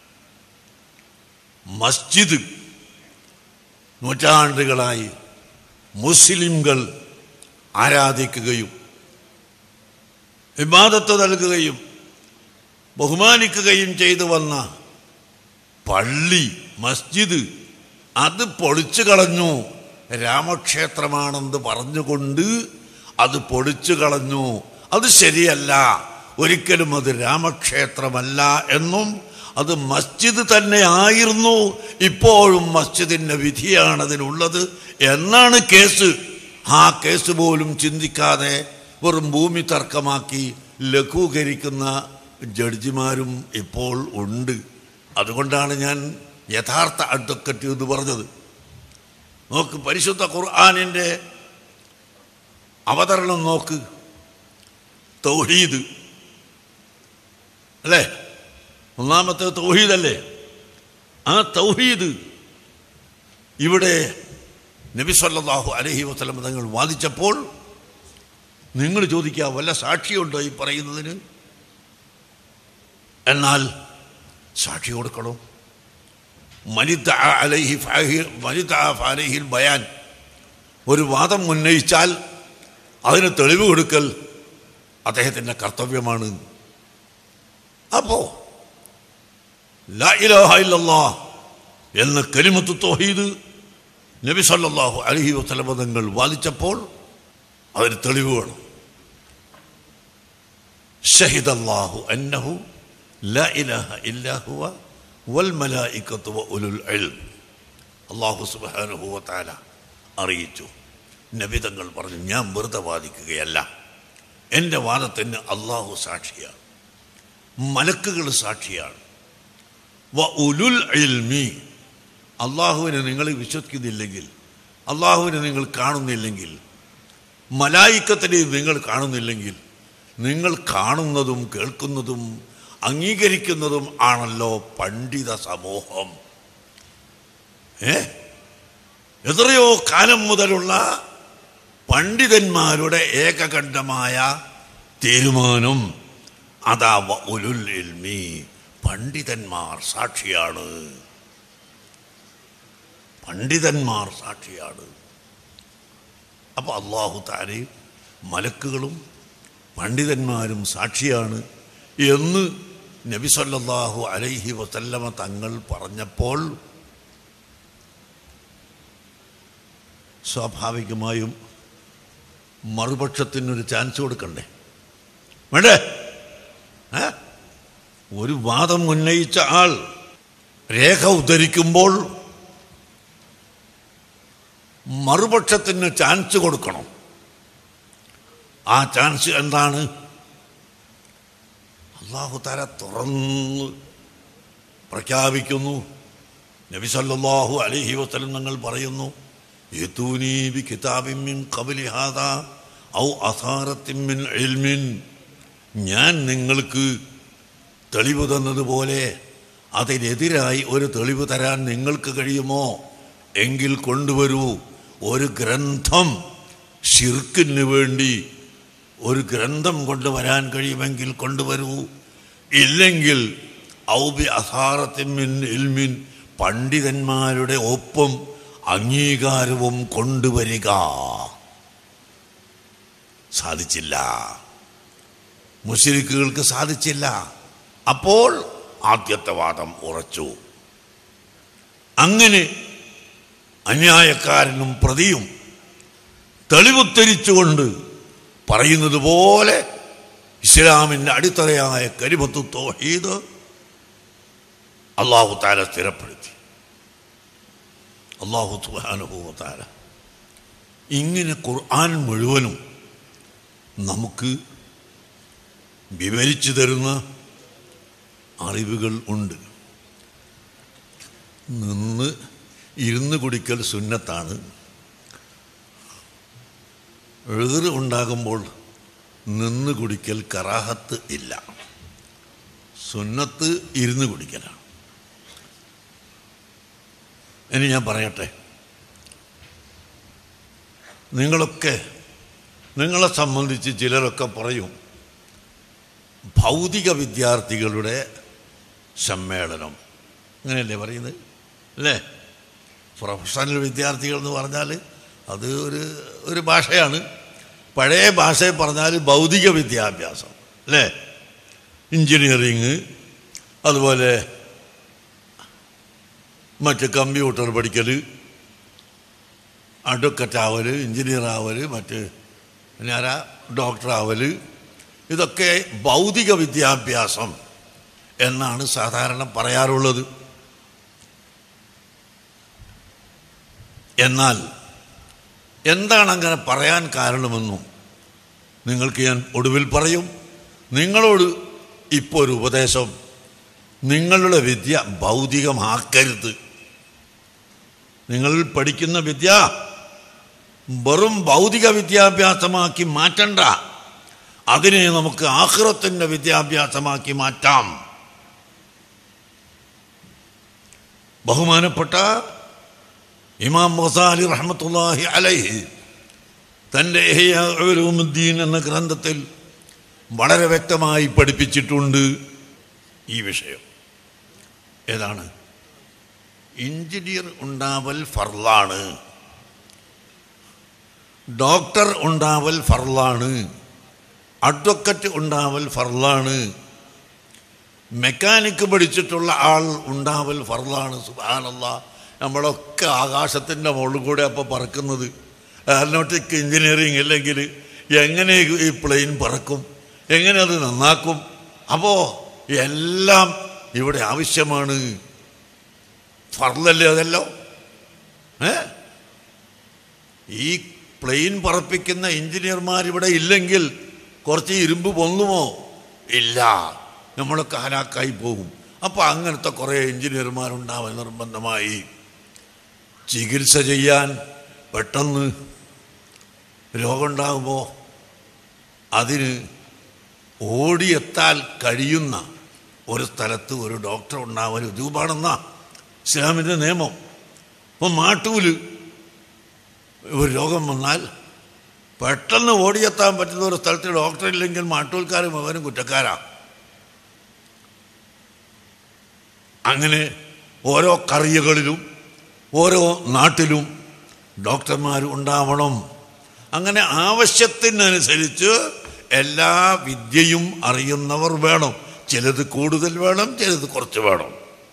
മസ്ജിദ് നൂറ്റാണ്ടുകളായി മുസ്ലിംകൾ ആരാധിക്കുകയും വിവാദത്ത് നൽകുകയും ബഹുമാനിക്കുകയും ചെയ്തു വന്ന പള്ളി മസ്ജിദ് അത് പൊളിച്ചു കളഞ്ഞു രാമക്ഷേത്രമാണെന്ന് പറഞ്ഞുകൊണ്ട് അത് പൊളിച്ചു കളഞ്ഞു അത് ശരിയല്ല ഒരിക്കലും അത് രാമക്ഷേത്രമല്ല എന്നും അത് മസ്ജിദ് തന്നെ ആയിരുന്നു ഇപ്പോഴും മസ്ജിദിൻ്റെ വിധിയാണ് അതിനുള്ളത് എന്നാണ് കേസ് ആ കേസ് പോലും ചിന്തിക്കാതെ വെറും ഭൂമി തർക്കമാക്കി ലഘൂകരിക്കുന്ന ജഡ്ജിമാരും ഇപ്പോൾ ഉണ്ട് അതുകൊണ്ടാണ് ഞാൻ യഥാർത്ഥ അഡ്വക്കറ്റ് എന്ന് പറഞ്ഞത് നോക്ക് പരിശുദ്ധ ഖുർആാനിൻ്റെ അവതരണം നോക്ക് തൗഹീദ് അല്ലേ ഒന്നാമത്തെ തൗഹീദല്ലേ ആ തൗഹീദ് ഇവിടെ നബി സല്ലല്ലാഹു അലൈഹി വസല്ലം തങ്ങൾ വാദിച്ചപ്പോൾ നിങ്ങൾ ചോദിക്കുക വല്ല സാക്ഷിയുണ്ടോ ഈ പറയുന്നതിന് എന്നാൽ സാക്ഷി കൊടുക്കണം മനിത അലൈഹി ഫാഹി- മനിദ ഫാലഹിൽ ബയാൻ ഒരു വാദം ഉന്നയിച്ചാൽ അതിന് തെളിവ് കൊടുക്കൽ അദ്ദേഹത്തിൻ്റെ കർത്തവ്യമാണ് അപ്പോ ലാ ഇലാഹ ഇല്ലല്ലാ എന്ന കലിമത്ത് തൗഹീദ് നബി സല്ലല്ലാഹു അലൈഹി വസല്ലമ തങ്ങൾ വാദിച്ചപ്പോൾ അതിന് തെളിവ് വേണം ഷഹിദല്ലാഹു അന്നഹു ലാ ഇലാഹ ഇല്ലാ ഹുവ വൽ മലായികത്തു വ ഉലുൽ ഇൽം അല്ലാഹു സുബ്ഹാനഹു വ തആല അറിയിച്ചു നബി തങ്ങൾ പറഞ്ഞു ഞാൻ വെറുതെ വാദിക്കുകയല്ല എൻ്റെ വാദത്തിന് അള്ളാഹു സാക്ഷിയാണ് മലക്കുകൾ സാക്ഷിയാണ് വ ഉലുൽ ഇൽമി അള്ളാഹുവിനെ നിങ്ങൾ വിശ്വസിക്കുന്നില്ലെങ്കിൽ അള്ളാഹുവിനെ നിങ്ങൾ കാണുന്നില്ലെങ്കിൽ മലായിക്കത്തിനെ നിങ്ങൾ കാണുന്നില്ലെങ്കിൽ നിങ്ങൾ കാണുന്നതും കേൾക്കുന്നതും അംഗീകരിക്കുന്നതും ആണല്ലോ പണ്ഡിത സമൂഹം ഏ എത്രയോ കാലം മുതലുള്ള പണ്ഡിതന്മാരുടെ ഏകകണ്ഠമായ തീരുമാനം അതാ വ ഉലുൽ ഇൽമി പണ്ഡിതന്മാർ സാക്ഷിയാണ് പണ്ഡിതന്മാർ സാക്ഷിയാണ് അപ്പോൾ അള്ളാഹു താരയും മലക്കുകളും പണ്ഡിതന്മാരും സാക്ഷിയാണ് എന്ന് നബി സല്ലല്ലാഹു അലൈഹി വസല്ലമ തങ്ങൾ പറഞ്ഞപ്പോൾ സ്വാഭാവികമായും മറുപക്ഷത്തിനൊരു ചാൻസ് കൊടുക്കണ്ടേ വേണ്ടേ ഏ? ഒരു വാദം ഉന്നയിച്ച ആൾ രേഖ ഉദ്ധരിക്കുമ്പോൾ മറുപക്ഷത്തിന് ചാൻസ് കൊടുക്കണം ആ ചാൻസ് എന്താണ് അള്ളാഹു താര തുറന്ന് പ്രഖ്യാപിക്കുന്നു നബി സല്ലല്ലാഹു അലൈഹി വസല്ലം ഞങ്ങൾ പറയുന്നു യതൂനി ബി കിതാബിൻ മിൻ ഖബ്ലി ഹാദാ ഔ അസാറത്തിൻ മിൻ ഇൽമിൻ ഞാൻ നിങ്ങൾക്ക് തെളിവ് തന്നതുപോലെ അതിനെതിരായി ഒരു തെളിവ് തരാൻ നിങ്ങൾക്ക് കഴിയുമോ എങ്കിൽ കൊണ്ടുവരൂ ഒരു ഗ്രന്ഥം ഷിർക്കിന് വേണ്ടി ഒരു ഗ്രന്ഥം കൊണ്ടുവരാൻ കഴിയുമെങ്കിൽ കൊണ്ടുവരൂ ഇല്ലെങ്കിൽ ഔബി അസാറത്തിൻ ഇൽമിൻ പണ്ഡിതന്മാരുടെ ഒപ്പം അംഗീകാരവും കൊണ്ടുവരിക സാധിച്ചില്ല മുസ്ലിക്കുകൾക്ക് സാധിച്ചില്ല അപ്പോൾ ആദ്യത്തെ വാദം ഉറച്ചു അങ്ങനെ അന്യായക്കാരനും പ്രതിയും തെളിവുത്തരിച്ചുകൊണ്ട് പറയുന്നത് പോലെ ഇസ്ലാമിൻ്റെ അടിത്തറയായ കരിമത്തു തോഹീദ് അള്ളാഹു താല സ്ഥിരപ്പെടുത്തി അള്ളാഹു സുബാനുഭവത്താല ഇങ്ങനെ ഖുർആൻ മുഴുവനും നമുക്ക് വിവരിച്ചു തരുന്ന അറിവുകൾ ഉണ്ട് നിന്ന് ഇരുന്ന് കുടിക്കൽ സുന്നത്താണ് എഴുതറ് ഉണ്ടാകുമ്പോൾ നിന്ന് കുടിക്കൽ കറാഹത്ത് ഇല്ല സുന്നത്ത് ഇരുന്ന് കുടിക്കലാണ് ഇനി ഞാൻ പറയട്ടെ നിങ്ങളൊക്കെ നിങ്ങളെ സംബന്ധിച്ച് ചിലരൊക്കെ പറയും ഭൗതിക വിദ്യാർത്ഥികളുടെ സമ്മേളനം അങ്ങനെയല്ലേ പറയുന്നത് അല്ലേ പ്രൊഫഷണൽ വിദ്യാർത്ഥികൾ എന്ന് പറഞ്ഞാൽ അത് ഒരു ഒരു ഭാഷയാണ് പഴയ ഭാഷയിൽ പറഞ്ഞാൽ ഭൗതിക വിദ്യാഭ്യാസം അല്ലേ എഞ്ചിനീയറിങ് അതുപോലെ മറ്റ് കമ്പ്യൂട്ടർ പഠിക്കൽ അഡ്വക്കറ്റ് ആവൽ എഞ്ചിനീയർ ആവൽ മറ്റ് പിന്നെ ആരാ ഡോക്ടർ ആവൽ ഇതൊക്കെ ഭൗതിക വിദ്യാഭ്യാസം എന്നാണ് സാധാരണ പറയാറുള്ളത് എന്നാൽ എന്താണ് അങ്ങനെ പറയാൻ കാരണമെന്നും നിങ്ങൾക്ക് ഞാൻ ഒടുവിൽ പറയും നിങ്ങളോട് ഇപ്പോൾ ഒരു ഉപദേശം നിങ്ങളുടെ വിദ്യ ഭൗതികമാക്കരുത് നിങ്ങൾ പഠിക്കുന്ന വിദ്യ വെറും ഭൗതിക വിദ്യാഭ്യാസമാക്കി മാറ്റണ്ട അതിനെ നമുക്ക് ആഹ്റത്തിൻ്റെ വിദ്യാഭ്യാസമാക്കി മാറ്റാം ബഹുമാനപ്പെട്ട ഇമാം മൊസാലി റഹ്മത്തുല്ലാഹി അലൈഹി തൻ്റെ ഇഹ്യാ ഉലൂമുദ്ദീൻ എന്ന ഗ്രന്ഥത്തിൽ വളരെ വ്യക്തമായി പഠിപ്പിച്ചിട്ടുണ്ട് ഈ വിഷയം ഏതാണ് എഞ്ചിനീയർ ഉണ്ടാവൽ ഫർലാണ് ഡോക്ടർ ഉണ്ടാവൽ ഫർലാണ് അഡ്വക്കറ്റ് ഉണ്ടാവൽ ഫർലാണ് മെക്കാനിക്ക് പഠിച്ചിട്ടുള്ള ആൾ ഉണ്ടാവൽ ഫർലാണ് സുബാനല്ല നമ്മളൊക്കെ ആകാശത്തിൻ്റെ മുകളിൽ കൂടെ അപ്പോൾ പറക്കുന്നത് എയറോനോട്ടിക് എഞ്ചിനീയറിംഗ് അല്ലെങ്കിൽ എങ്ങനെ ഈ പ്ലെയിൻ പറക്കും എങ്ങനെ അത് നന്നാക്കും അപ്പോൾ എല്ലാം ഇവിടെ ആവശ്യമാണ് ഫർലല്ലേ അതല്ലോ ഏ ഈ പ്ലെയിൻ പറപ്പിക്കുന്ന എഞ്ചിനീയർമാർ ഇവിടെ ഇല്ലെങ്കിൽ കുറച്ച് ഇരുമ്പ് പൊങ്ങുമോ ഇല്ല നമ്മളൊക്കെ ഹലാക്കായി പോകും അപ്പോൾ അങ്ങനത്തെ കുറേ എഞ്ചിനീയർമാരുണ്ടാവാൻ നിർബന്ധമായി ചികിത്സ ചെയ്യാൻ പെട്ടെന്ന് രോഗമുണ്ടാകുമ്പോൾ അതിന് ഓടിയെത്താൻ കഴിയുന്ന ഒരു സ്ഥലത്ത് ഒരു ഡോക്ടർ ഉണ്ടാവാൻ രൂപാണെന്ന ഇസ്ലാമിൻ്റെ നിയമം ഇപ്പം മാട്ടൂല് ഒരു രോഗം വന്നാൽ പെട്ടെന്ന് ഓടിയെത്താൻ പറ്റുന്ന ഒരു സ്ഥലത്ത് ഡോക്ടർ ഇല്ലെങ്കിൽ മാട്ടൂൽക്കാർ മുഴുവനും കുറ്റക്കാരാണ് അങ്ങനെ ഓരോ കറിയകളിലും ഓരോ നാട്ടിലും ഡോക്ടർമാർ ഉണ്ടാവണം അങ്ങനെ ആവശ്യത്തിനനുസരിച്ച് എല്ലാ വിദ്യയും അറിയുന്നവർ വേണം ചിലത് കൂടുതൽ വേണം ചിലത് കുറച്ച് വേണം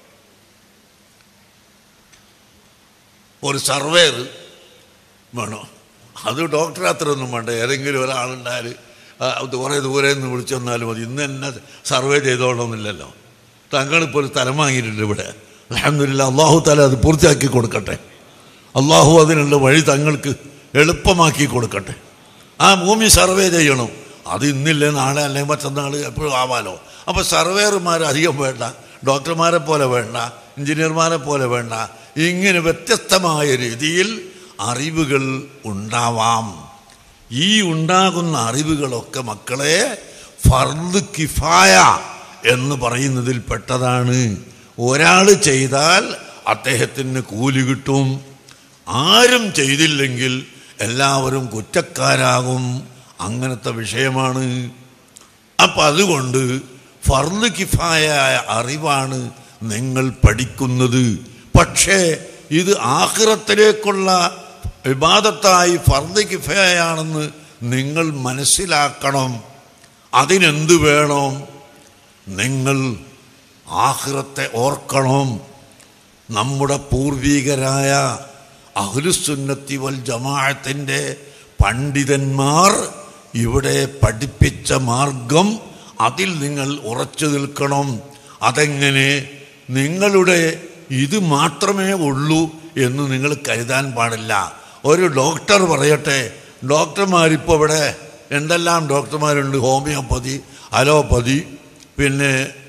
ഒരു സർവേർ വേണം അത് ഡോക്ടർ അത്രയൊന്നും വേണ്ട ഏതെങ്കിലും ഒരാളുണ്ടായാൽ അത് കുറേ ദൂരെ നിന്ന് വിളിച്ചു വന്നാലും മതി ഇന്ന് തന്നെ സർവേ ചെയ്തോളണമെന്നില്ലല്ലോ തങ്ങളിപ്പോൾ ഒരു സ്ഥലം വാങ്ങിയിട്ടുണ്ട് ഇവിടെ അലഹമില്ല അള്ളാഹു താല അത് പൂർത്തിയാക്കി കൊടുക്കട്ടെ അള്ളാഹു അതിനുള്ള വഴി തങ്ങൾക്ക് എളുപ്പമാക്കി കൊടുക്കട്ടെ ആ ഭൂമി സർവേ ചെയ്യണം അത് ഇന്നില്ലേ നാളെ അല്ലെങ്കിൽ മറ്റന്നാൾ എപ്പോഴും ആവാലോ അപ്പോൾ സർവേയർമാർ അധികം വേണ്ട ഡോക്ടർമാരെ പോലെ വേണ്ട എഞ്ചിനീയർമാരെ പോലെ വേണ്ട ഇങ്ങനെ വ്യത്യസ്തമായ രീതിയിൽ അറിവുകൾ ഉണ്ടാവാം ഈ ഉണ്ടാകുന്ന അറിവുകളൊക്കെ മക്കളെ ഫർദ് കിഫായ എന്ന് പറയുന്നതിൽ പെട്ടതാണ് ഒരാൾ ചെയ്താൽ അദ്ദേഹത്തിന് കൂലി കിട്ടും ആരും ചെയ്തില്ലെങ്കിൽ എല്ലാവരും കുറ്റക്കാരാകും അങ്ങനത്തെ വിഷയമാണ് അപ്പം അതുകൊണ്ട് ഫർദ് കിഫായ അറിവാണ് നിങ്ങൾ പഠിക്കുന്നത് പക്ഷേ ഇത് ആഹ്റത്തിലേക്കുള്ള വിവാദത്തായി ഫർദ് കിഫയാണെന്ന് നിങ്ങൾ മനസ്സിലാക്കണം അതിനെന്ത് വേണം നിങ്ങൾ ആഹ്റത്തെ ഓർക്കണം നമ്മുടെ പൂർവീകരായ അഹ്ലുസുന്നത്തി വൽ ജമാഅത്തിൻ്റെ പണ്ഡിതന്മാർ ഇവിടെ പഠിപ്പിച്ച മാർഗം അതിൽ നിങ്ങൾ ഉറച്ചു നിൽക്കണം അതെങ്ങനെ നിങ്ങളുടെ ഇത് മാത്രമേ ഉള്ളൂ എന്ന് നിങ്ങൾ കരുതാൻ പാടില്ല ഒരു ഡോക്ടർ പറയട്ടെ ഡോക്ടർമാരിപ്പോൾ ഇവിടെ എന്തെല്ലാം ഡോക്ടർമാരുണ്ട് ഹോമിയോപ്പതി അലോപ്പതി പിന്നെ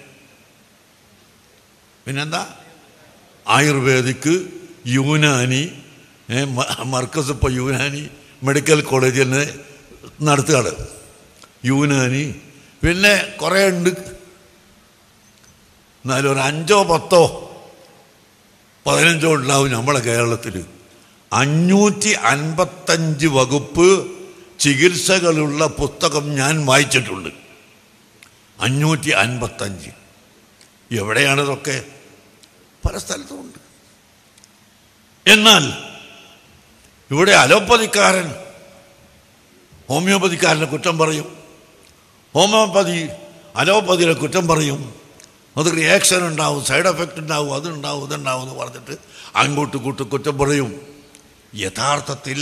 പിന്നെന്താ ആയുർവേദിക് യൂനാനി ഏ, മ- മർക്കസ് ഇപ്പോൾ യൂനാനി മെഡിക്കൽ കോളേജിൽ നിന്ന് നടത്തുകയാണ് യൂനാനി പിന്നെ കുറേ ഉണ്ട് എന്നാലും ഒരു അഞ്ചോ പത്തോ പതിനഞ്ചോ ഉണ്ടാവും നമ്മളെ കേരളത്തിൽ അഞ്ഞൂറ്റി അൻപത്തഞ്ച് വകുപ്പ് ചികിത്സകളുള്ള പുസ്തകം ഞാൻ വായിച്ചിട്ടുണ്ട് അഞ്ഞൂറ്റി അൻപത്തഞ്ച് എവിടെയാണിതൊക്കെ പല സ്ഥലത്തുമുണ്ട് എന്നാൽ ഇവിടെ അലോപ്പതിക്കാരൻ ഹോമിയോപ്പതിക്കാരനെ കുറ്റം പറയും ഹോമിയോപ്പതി അലോപ്പതിയുടെ കുറ്റം പറയും അത് റിയാക്ഷൻ ഉണ്ടാവും സൈഡ് എഫക്റ്റ് ഉണ്ടാവും അതുണ്ടാവും ഇതുണ്ടാവും എന്ന് പറഞ്ഞിട്ട് അങ്ങോട്ട് കൂട്ട് കുറ്റം പറയും യഥാർത്ഥത്തിൽ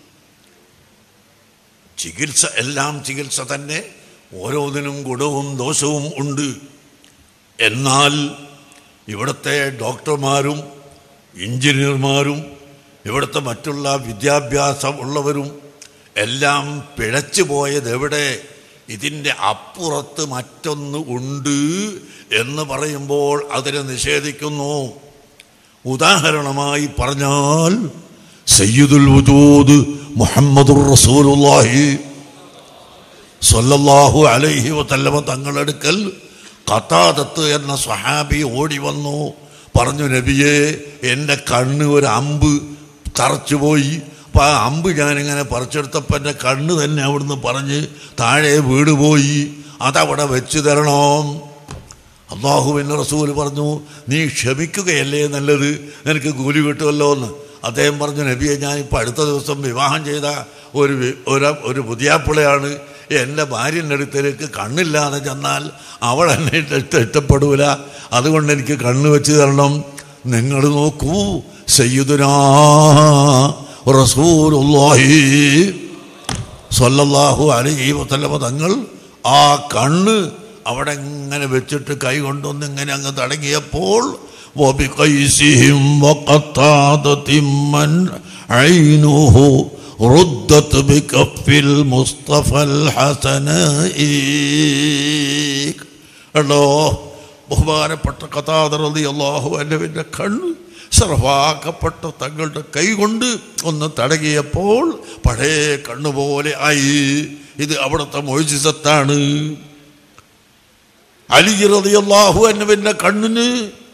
ചികിത്സ എല്ലാം ചികിത്സ തന്നെ ഓരോന്നിനും ഗുണവും ദോഷവും ഉണ്ട് എന്നാൽ ഇവിടുത്തെ ഡോക്ടർമാരും എഞ്ചിനീയർമാരും ഇവിടുത്തെ മറ്റുള്ള വിദ്യാഭ്യാസം ഉള്ളവരും എല്ലാം പിഴച്ചു പോയത് എവിടെ ഇതിൻ്റെ അപ്പുറത്ത് മറ്റൊന്ന് ഉണ്ട് എന്ന് പറയുമ്പോൾ അതിനെ നിഷേധിക്കുന്നു ഉദാഹരണമായി പറഞ്ഞാൽ സയ്യിദുൽ വജൂദ് മുഹമ്മദുർ റസൂലുള്ളാഹി സല്ലല്ലാഹു അലൈഹി വസല്ലമ തങ്ങളെടുക്കൽ കത്താദത്ത് എന്ന സ്വഹാബി ഓടി വന്നു പറഞ്ഞു നബിയെ എൻ്റെ കണ്ണ് ഒരു അമ്പ് തറച്ചുപോയി അപ്പം ആ അമ്പ് ഞാനിങ്ങനെ പറിച്ചെടുത്തപ്പോൾ എൻ്റെ കണ്ണ് തന്നെ അവിടുന്ന് പറഞ്ഞ് താഴെ വീട് പോയി അതവിടെ വെച്ച് തരണം അള്ളാഹുവിൻ്റെ റസൂൽ പറഞ്ഞു നീ ക്ഷമിക്കുകയല്ലേ നല്ലത് നിനക്ക് കൂലി കിട്ടുമല്ലോ എന്ന് അദ്ദേഹം പറഞ്ഞു നബിയെ ഞാൻ ഇപ്പോൾ അടുത്ത ദിവസം വിവാഹം ചെയ്ത ഒരു വി- ഒരു ഒരു പുതിയാപ്പിളയാണ് എൻ്റെ ഭാര്യൻ്റെ അടുത്തേക്ക് കണ്ണില്ലാതെ ചെന്നാൽ അവൾ എന്നെ ഇഷ്ട- ഇഷ്ടപ്പെടൂല അതുകൊണ്ട് എനിക്ക് കണ്ണ് വെച്ച് തരണം നിങ്ങൾ നോക്കൂ സയ്യിദുനാ റസൂലുള്ളാഹി സ്വല്ലല്ലാഹു അലൈഹി വസല്ലമ തങ്ങൾ ആ കണ്ണ് അവിടെ ഇങ്ങനെ വെച്ചിട്ട് കൈ കൊണ്ടൊന്ന് ഇങ്ങനെ അങ്ങ് തടങ്ങിയപ്പോൾ وبقيسهم وقطادة من عينه ردت بكف المصطفى الحسناء എടോ ബഹുമാനപ്പെട്ട കഥാതറതി അള്ളാഹു അല്ലവിൻ്റെ കണ്ണ് സർവാക്കപ്പെട്ട തങ്ങളുടെ കൈ കൊണ്ട് ഒന്ന് തടകിയപ്പോൾ പഴയ കണ്ണുപോലെ ആയി ഇത് അവിടുത്തെ മൊഴിസത്താണ് അലിറതി അള്ളാഹു അന്നുവിൻ്റെ കണ്ണിന്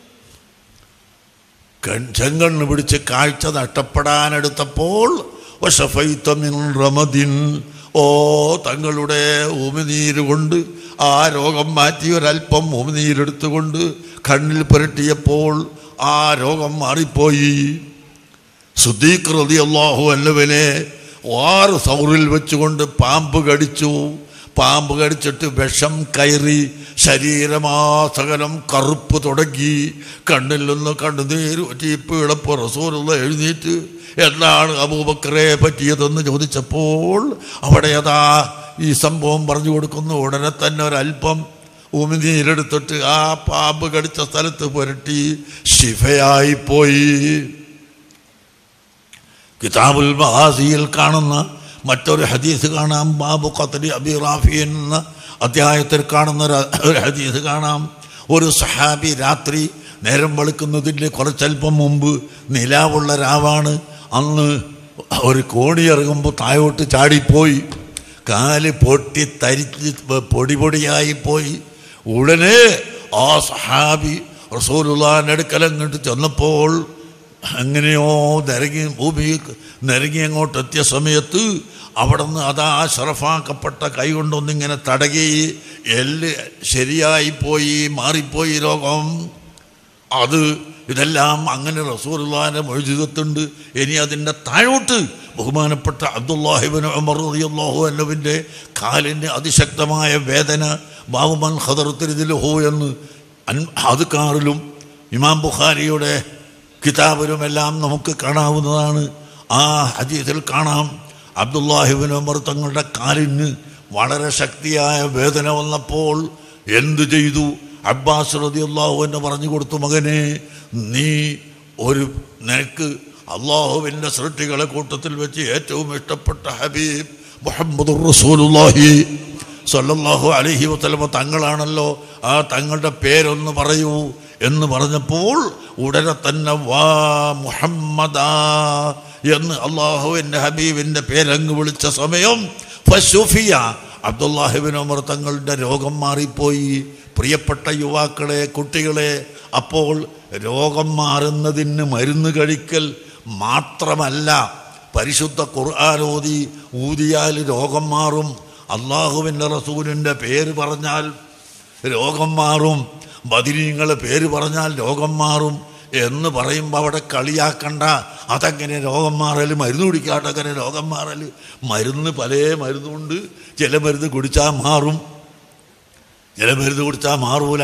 കൺ- ചെങ്കണ്ണ് പിടിച്ച് കാഴ്ച നഷ്ടപ്പെടാനെടുത്തപ്പോൾ വശഫൈത്ത മിൻ റമദിൻ ഓ തങ്ങളുടെ ഉമിനീര് കൊണ്ട് ആ രോഗം മാറ്റി ഒരല്പം ഉമിനീരെടുത്തുകൊണ്ട് കണ്ണിൽ പുരട്ടിയപ്പോൾ ആ രോഗം മാറിപ്പോയി സുദ്ദീഖ് റതി അള്ളാഹു അല്ലവനെ ആറ് സൗറിൽ വെച്ചുകൊണ്ട് പാമ്പ് കടിച്ചു പാമ്പ് കടിച്ചിട്ട് വിഷം കയറി ശരീരമാസകലം കറുപ്പ് തുടങ്ങി കണ്ണിൽ നിന്ന് കണ്ണുനീര് ചീപ്പ് ഇളപ്പ് റസൂലുള്ള എഴുന്നേറ്റ് എന്താണ് അബൂബക്കറെ പറ്റിയതെന്ന് ചോദിച്ചപ്പോൾ അവിടെ അതാ ഈ സംഭവം പറഞ്ഞു കൊടുക്കുന്നു ഉടനെ തന്നെ ഒരല്പം ഉമിനീരെടുത്തിട്ട് ആ പാമ്പ് കടിച്ച സ്ഥലത്ത് പുരട്ടി ശിഫയായിപ്പോയി കിതാബുൽ മഹാസിയിൽ കാണുന്ന മറ്റൊരു ഹദീസ് കാണാം ബാബു ഖത്തരി അബി റാഫി എന്ന അധ്യായത്തിൽ കാണുന്ന ഒരു ഒരു ഹദീസ് കാണാം ഒരു സഹാബി രാത്രി നേരം വെളുക്കുന്നതിൻ്റെ കുറച്ചല്പം മുമ്പ് നിലാവുള്ള രാവാണ് അന്ന് ഒരു കോണി ഇറങ്ങുമ്പോൾ താഴോട്ട് ചാടിപ്പോയി കാല് പൊട്ടി തരിച്ച് പൊടി പൊടിയായി പോയി ഉടനെ ആ സഹാബി റസൂലുള്ളാന്റെ അടുക്കലങ്ങോട്ട് ചെന്നപ്പോൾ എങ്ങനെയോ നിരങ്ങി ഭൂമി നിരങ്ങി അങ്ങോട്ട് എത്തിയ സമയത്ത് അവിടെ നിന്ന് അതാ ഷറഫാക്കപ്പെട്ട കൈ കൊണ്ടൊന്നിങ്ങനെ തടകി എല്ല് ശരിയായി പോയി മാറിപ്പോയി രോഗം അത് ഇതെല്ലാം അങ്ങനെ റസൂർലാന്റെ മൊഴിജിതത്തുണ്ട് ഇനി അതിൻ്റെ താഴോട്ട് ബഹുമാനപ്പെട്ട അബ്ദുല്ലാഹിബിൻ ഉമർ റളിയല്ലാഹു അന്നുവിൻ്റെ കാലിൻ്റെ അതിശക്തമായ വേദന ബാബുമൻ ഖദർത്തിരിതിലഹോ എന്ന് അൻ അത് കാറിലും ഇമാം ബുഖാരിയുടെ കിതാബിലുമെല്ലാം നമുക്ക് കാണാവുന്നതാണ് ആ ഹദീസിൽ കാണാം അബ്ദുല്ലാഹിബിൻ ഉമർ തങ്ങളുടെ കാലിന് വളരെ ശക്തിയായ വേദന വന്നപ്പോൾ എന്തു ചെയ്തു അബ്ബാസ് റളിയല്ലാഹു എന്ന് പറഞ്ഞു കൊടുത്തു മകനെ നീ ഒരു നിനക്ക് അള്ളാഹുവിൻ്റെ സൃഷ്ടികളെ കൂട്ടത്തിൽ വെച്ച് ഏറ്റവും ഇഷ്ടപ്പെട്ട ഹബീബ് മുഹമ്മദ് റസൂലുള്ളാഹി സല്ലല്ലാഹു അലൈഹി വസല്ലമ തങ്ങളാണല്ലോ ആ തങ്ങളുടെ പേരൊന്ന് പറയൂ എന്ന് പറഞ്ഞപ്പോൾ ഉടനെ തന്നെ വാ മുഹമ്മദാ എന്ന് അള്ളാഹുവിൻ്റെ ഹബീബിൻ്റെ പേരങ്ങ് വിളിച്ച സമയം ഫസുഫിയ അബ്ദുല്ലാഹിബിൻ ഉമർ തങ്ങളുടെ രോഗം മാറിപ്പോയി പ്രിയപ്പെട്ട യുവാക്കളെ കുട്ടികളെ അപ്പോൾ രോഗം മാറുന്നതിന് മരുന്ന് കഴിക്കൽ മാത്രമല്ല പരിശുദ്ധ ഖുർആാനോദി ഊതിയാൽ രോഗം മാറും അള്ളാഹുവിൻ്റെ റസൂലിൻ്റെ പേര് പറഞ്ഞാൽ രോഗം മാറും ബദിരീങ്ങളെ പേര് പറഞ്ഞാൽ രോഗം മാറും എന്ന് പറയുമ്പോൾ അവിടെ കളിയാക്കണ്ട അതങ്ങനെ രോഗം മാറൽ മരുന്ന് കുടിക്കാട്ടങ്ങനെ രോഗം മാറൽ മരുന്ന് പല മരുന്നുണ്ട് ചില മരുന്ന് കുടിച്ചാൽ മാറും ചില മരുന്ന് കുടിച്ചാൽ മാറൂല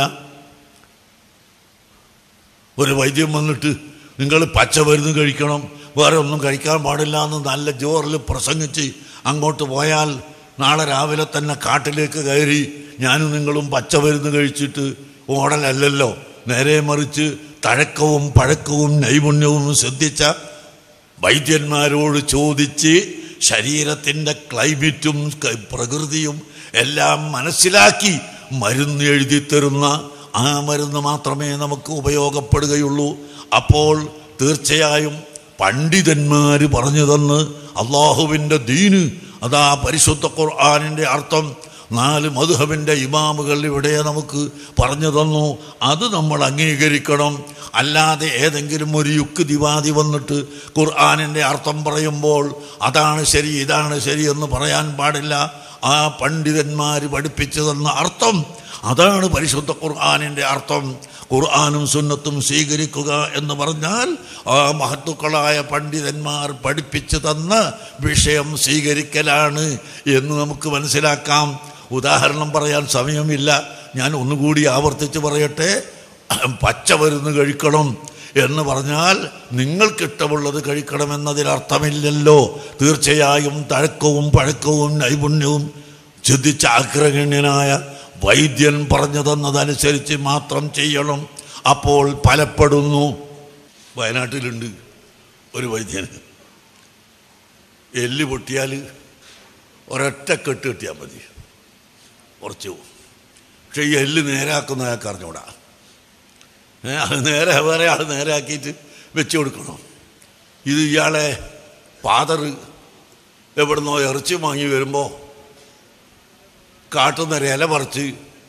ഒരു വൈദ്യം വന്നിട്ട് നിങ്ങൾ പച്ചമരുന്ന് കഴിക്കണം വേറെ ഒന്നും കഴിക്കാൻ പാടില്ല എന്ന് നല്ല ജോറിൽ പ്രസംഗിച്ച് അങ്ങോട്ട് പോയാൽ നാളെ രാവിലെ തന്നെ കാട്ടിലേക്ക് കയറി ഞാനും നിങ്ങളും പച്ചമരുന്ന് കഴിച്ചിട്ട് ഓടലല്ലല്ലോ നേരെ മറിച്ച് തഴക്കവും പഴക്കവും നൈപുണ്യവും ശ്രദ്ധിച്ച വൈദ്യന്മാരോട് ചോദിച്ച് ശരീരത്തിൻ്റെ ക്ലൈമറ്റും ക- പ്രകൃതിയും എല്ലാം മനസ്സിലാക്കി മരുന്ന് എഴുതി തരുന്ന ആ മരുന്ന് മാത്രമേ നമുക്ക് ഉപയോഗപ്പെടുകയുള്ളൂ അപ്പോൾ തീർച്ചയായും പണ്ഡിതന്മാർ പറഞ്ഞു തന്ന് അള്ളാഹുവിൻ്റെ ദീന് അതാ പരിശുദ്ധ ഖുർആാനിൻ്റെ അർത്ഥം നാല് മധുഹബിൻ്റെ ഇമാമുകൾ ഇവിടെ നമുക്ക് പറഞ്ഞു തന്നു അത് നമ്മൾ അംഗീകരിക്കണം അല്ലാതെ ഏതെങ്കിലും ഒരു യുക്തിവാദി വന്നിട്ട് ഖുർആാനിൻ്റെ അർത്ഥം പറയുമ്പോൾ അതാണ് ശരി ഇതാണ് ശരി എന്ന് പറയാൻ പാടില്ല ആ പണ്ഡിതന്മാർ പഠിപ്പിച്ചു തന്ന അർത്ഥം അതാണ് പരിശുദ്ധ ഖുർആാനിൻ്റെ അർത്ഥം ഖുർആാനും സുന്നത്തും സ്വീകരിക്കുക എന്ന് പറഞ്ഞാൽ ആ മഹത്തുക്കളായ പണ്ഡിതന്മാർ പഠിപ്പിച്ചു തന്ന വിഷയം സ്വീകരിക്കലാണ് എന്ന് നമുക്ക് മനസ്സിലാക്കാം ഉദാഹരണം പറയാൻ സമയമില്ല ഞാൻ ഒന്നുകൂടി ആവർത്തിച്ച് പറയട്ടെ പച്ച മരുന്ന് കഴിക്കണം എന്ന് പറഞ്ഞാൽ നിങ്ങൾക്കിഷ്ടമുള്ളത് കഴിക്കണമെന്നതിനർത്ഥമില്ലല്ലോ തീർച്ചയായും തഴക്കവും പഴക്കവും നൈപുണ്യവും ചിന്തിച്ച അഗ്രഗണ്യനായ വൈദ്യൻ പറഞ്ഞു തന്നതനുസരിച്ച് മാത്രം ചെയ്യണം അപ്പോൾ ഫലപ്പെടുന്നു വയനാട്ടിലുണ്ട് ഒരു വൈദ്യൻ എല്ല് പൊട്ടിയാൽ ഒരൊറ്റ കെട്ട് കെട്ടിയാൽ മതി കുറച്ച് പോവും. പക്ഷെ ഈ എല്ല് നേരാക്കുന്ന അയാൾക്ക് അറിഞ്ഞൂടാ ഏ, അത് നേരെ വേറെ ആൾ നേരാക്കിയിട്ട് വെച്ച് കൊടുക്കണം ഇത് ഇയാളെ ഫാദർ എവിടുന്നോ ഇറച്ചി വാങ്ങി വരുമ്പോൾ കാട്ടുന്നൊരു ഇല പറിച്ച്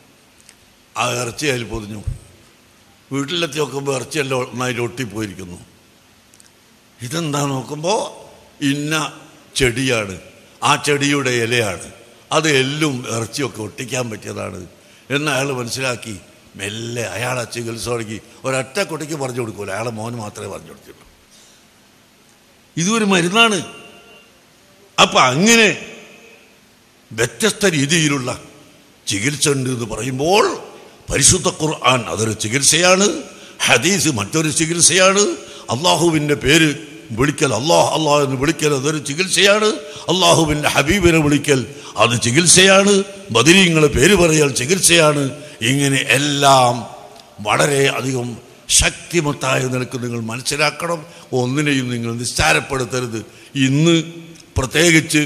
ആ ഇറച്ചി അതിൽ പൊതിഞ്ഞു വീട്ടിലെത്തി നോക്കുമ്പോൾ ഇറച്ചിയെല്ലാം ഒന്നായിട്ട് ഒട്ടിപ്പോയിരിക്കുന്നു ഇതെന്താ നോക്കുമ്പോൾ ഇന്ന ചെടിയാണ് ആ ചെടിയുടെ ഇലയാണ് അത് എല്ലും ഇറച്ചിയൊക്കെ ഒട്ടിക്കാൻ പറ്റിയതാണ് എന്ന് അയാൾ മനസ്സിലാക്കി മെല്ലെ അയാളെ ചികിത്സ തുടങ്ങി ഒരൊറ്റ കുട്ടിക്ക് പറഞ്ഞു കൊടുക്കൂല അയാളെ മോന് മാത്രമേ പറഞ്ഞു കൊടുക്കുള്ളൂ ഇതൊരു മരുന്നാണ് അപ്പൊ അങ്ങനെ വ്യത്യസ്ത രീതിയിലുള്ള ചികിത്സ ഉണ്ട് എന്ന് പറയുമ്പോൾ പരിശുദ്ധ ഖുർആൻ അതൊരു ചികിത്സയാണ് ഹദീസ് മറ്റൊരു ചികിത്സയാണ് അള്ളാഹുവിൻ്റെ പേര് വിളിക്കൽ അള്ളാഹ് അള്ളാഹ് എന്ന് വിളിക്കൽ അതൊരു ചികിത്സയാണ് അള്ളാഹുവിൻ്റെ ഹബീബിനെ വിളിക്കൽ അത് ചികിത്സയാണ് ബദിരീങ്ങളെ പേര് പറയൽ ചികിത്സയാണ് ഇങ്ങനെ എല്ലാം വളരെ അധികം ശക്തിമത്തായ നിലക്ക് നിങ്ങൾ മനസ്സിലാക്കണം ഒന്നിനെയും നിങ്ങൾ നിസ്സാരപ്പെടുത്തരുത് ഇന്ന് പ്രത്യേകിച്ച്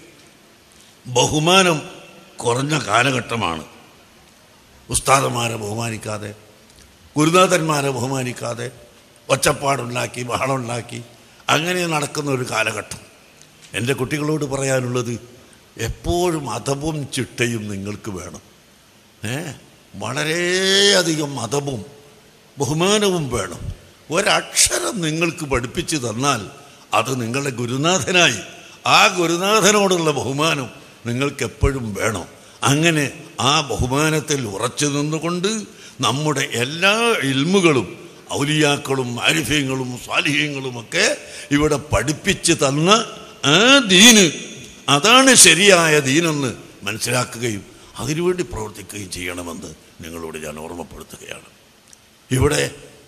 ബഹുമാനം കുറഞ്ഞ കാലഘട്ടമാണ് ഉസ്താദന്മാരെ ബഹുമാനിക്കാതെ ഗുരുനാഥന്മാരെ ബഹുമാനിക്കാതെ ഒച്ചപ്പാടുണ്ടാക്കി ബഹളമുണ്ടാക്കി അങ്ങനെ നടക്കുന്ന ഒരു കാലഘട്ടം എൻ്റെ കുട്ടികളോട് പറയാനുള്ളത് എപ്പോഴും അതവും ചിട്ടയും നിങ്ങൾക്ക് വേണം ഏ വളരെയധികം മതവും ബഹുമാനവും വേണം ഒരക്ഷരം നിങ്ങൾക്ക് പഠിപ്പിച്ചു തന്നാൽ അത് നിങ്ങളുടെ ഗുരുനാഥനായി ആ ഗുരുനാഥനോടുള്ള ബഹുമാനം നിങ്ങൾക്ക് എപ്പോഴും വേണം അങ്ങനെ ആ ബഹുമാനത്തിൽ ഉറച്ചു നിന്നുകൊണ്ട് നമ്മുടെ എല്ലാ ഇൽമുകളും ഔലിയാക്കളും ആരിഫ്യങ്ങളും സ്വാലിഹ്യങ്ങളും ഒക്കെ ഇവിടെ പഠിപ്പിച്ച് തന്ന ആ ദീന് അതാണ് ശരിയായ ദീനെന്ന് മനസ്സിലാക്കുകയും അതിനുവേണ്ടി പ്രവർത്തിക്കുകയും ചെയ്യണമെന്ന് നിങ്ങളോട് ഞാൻ ഓർമ്മപ്പെടുത്തുകയാണ് ഇവിടെ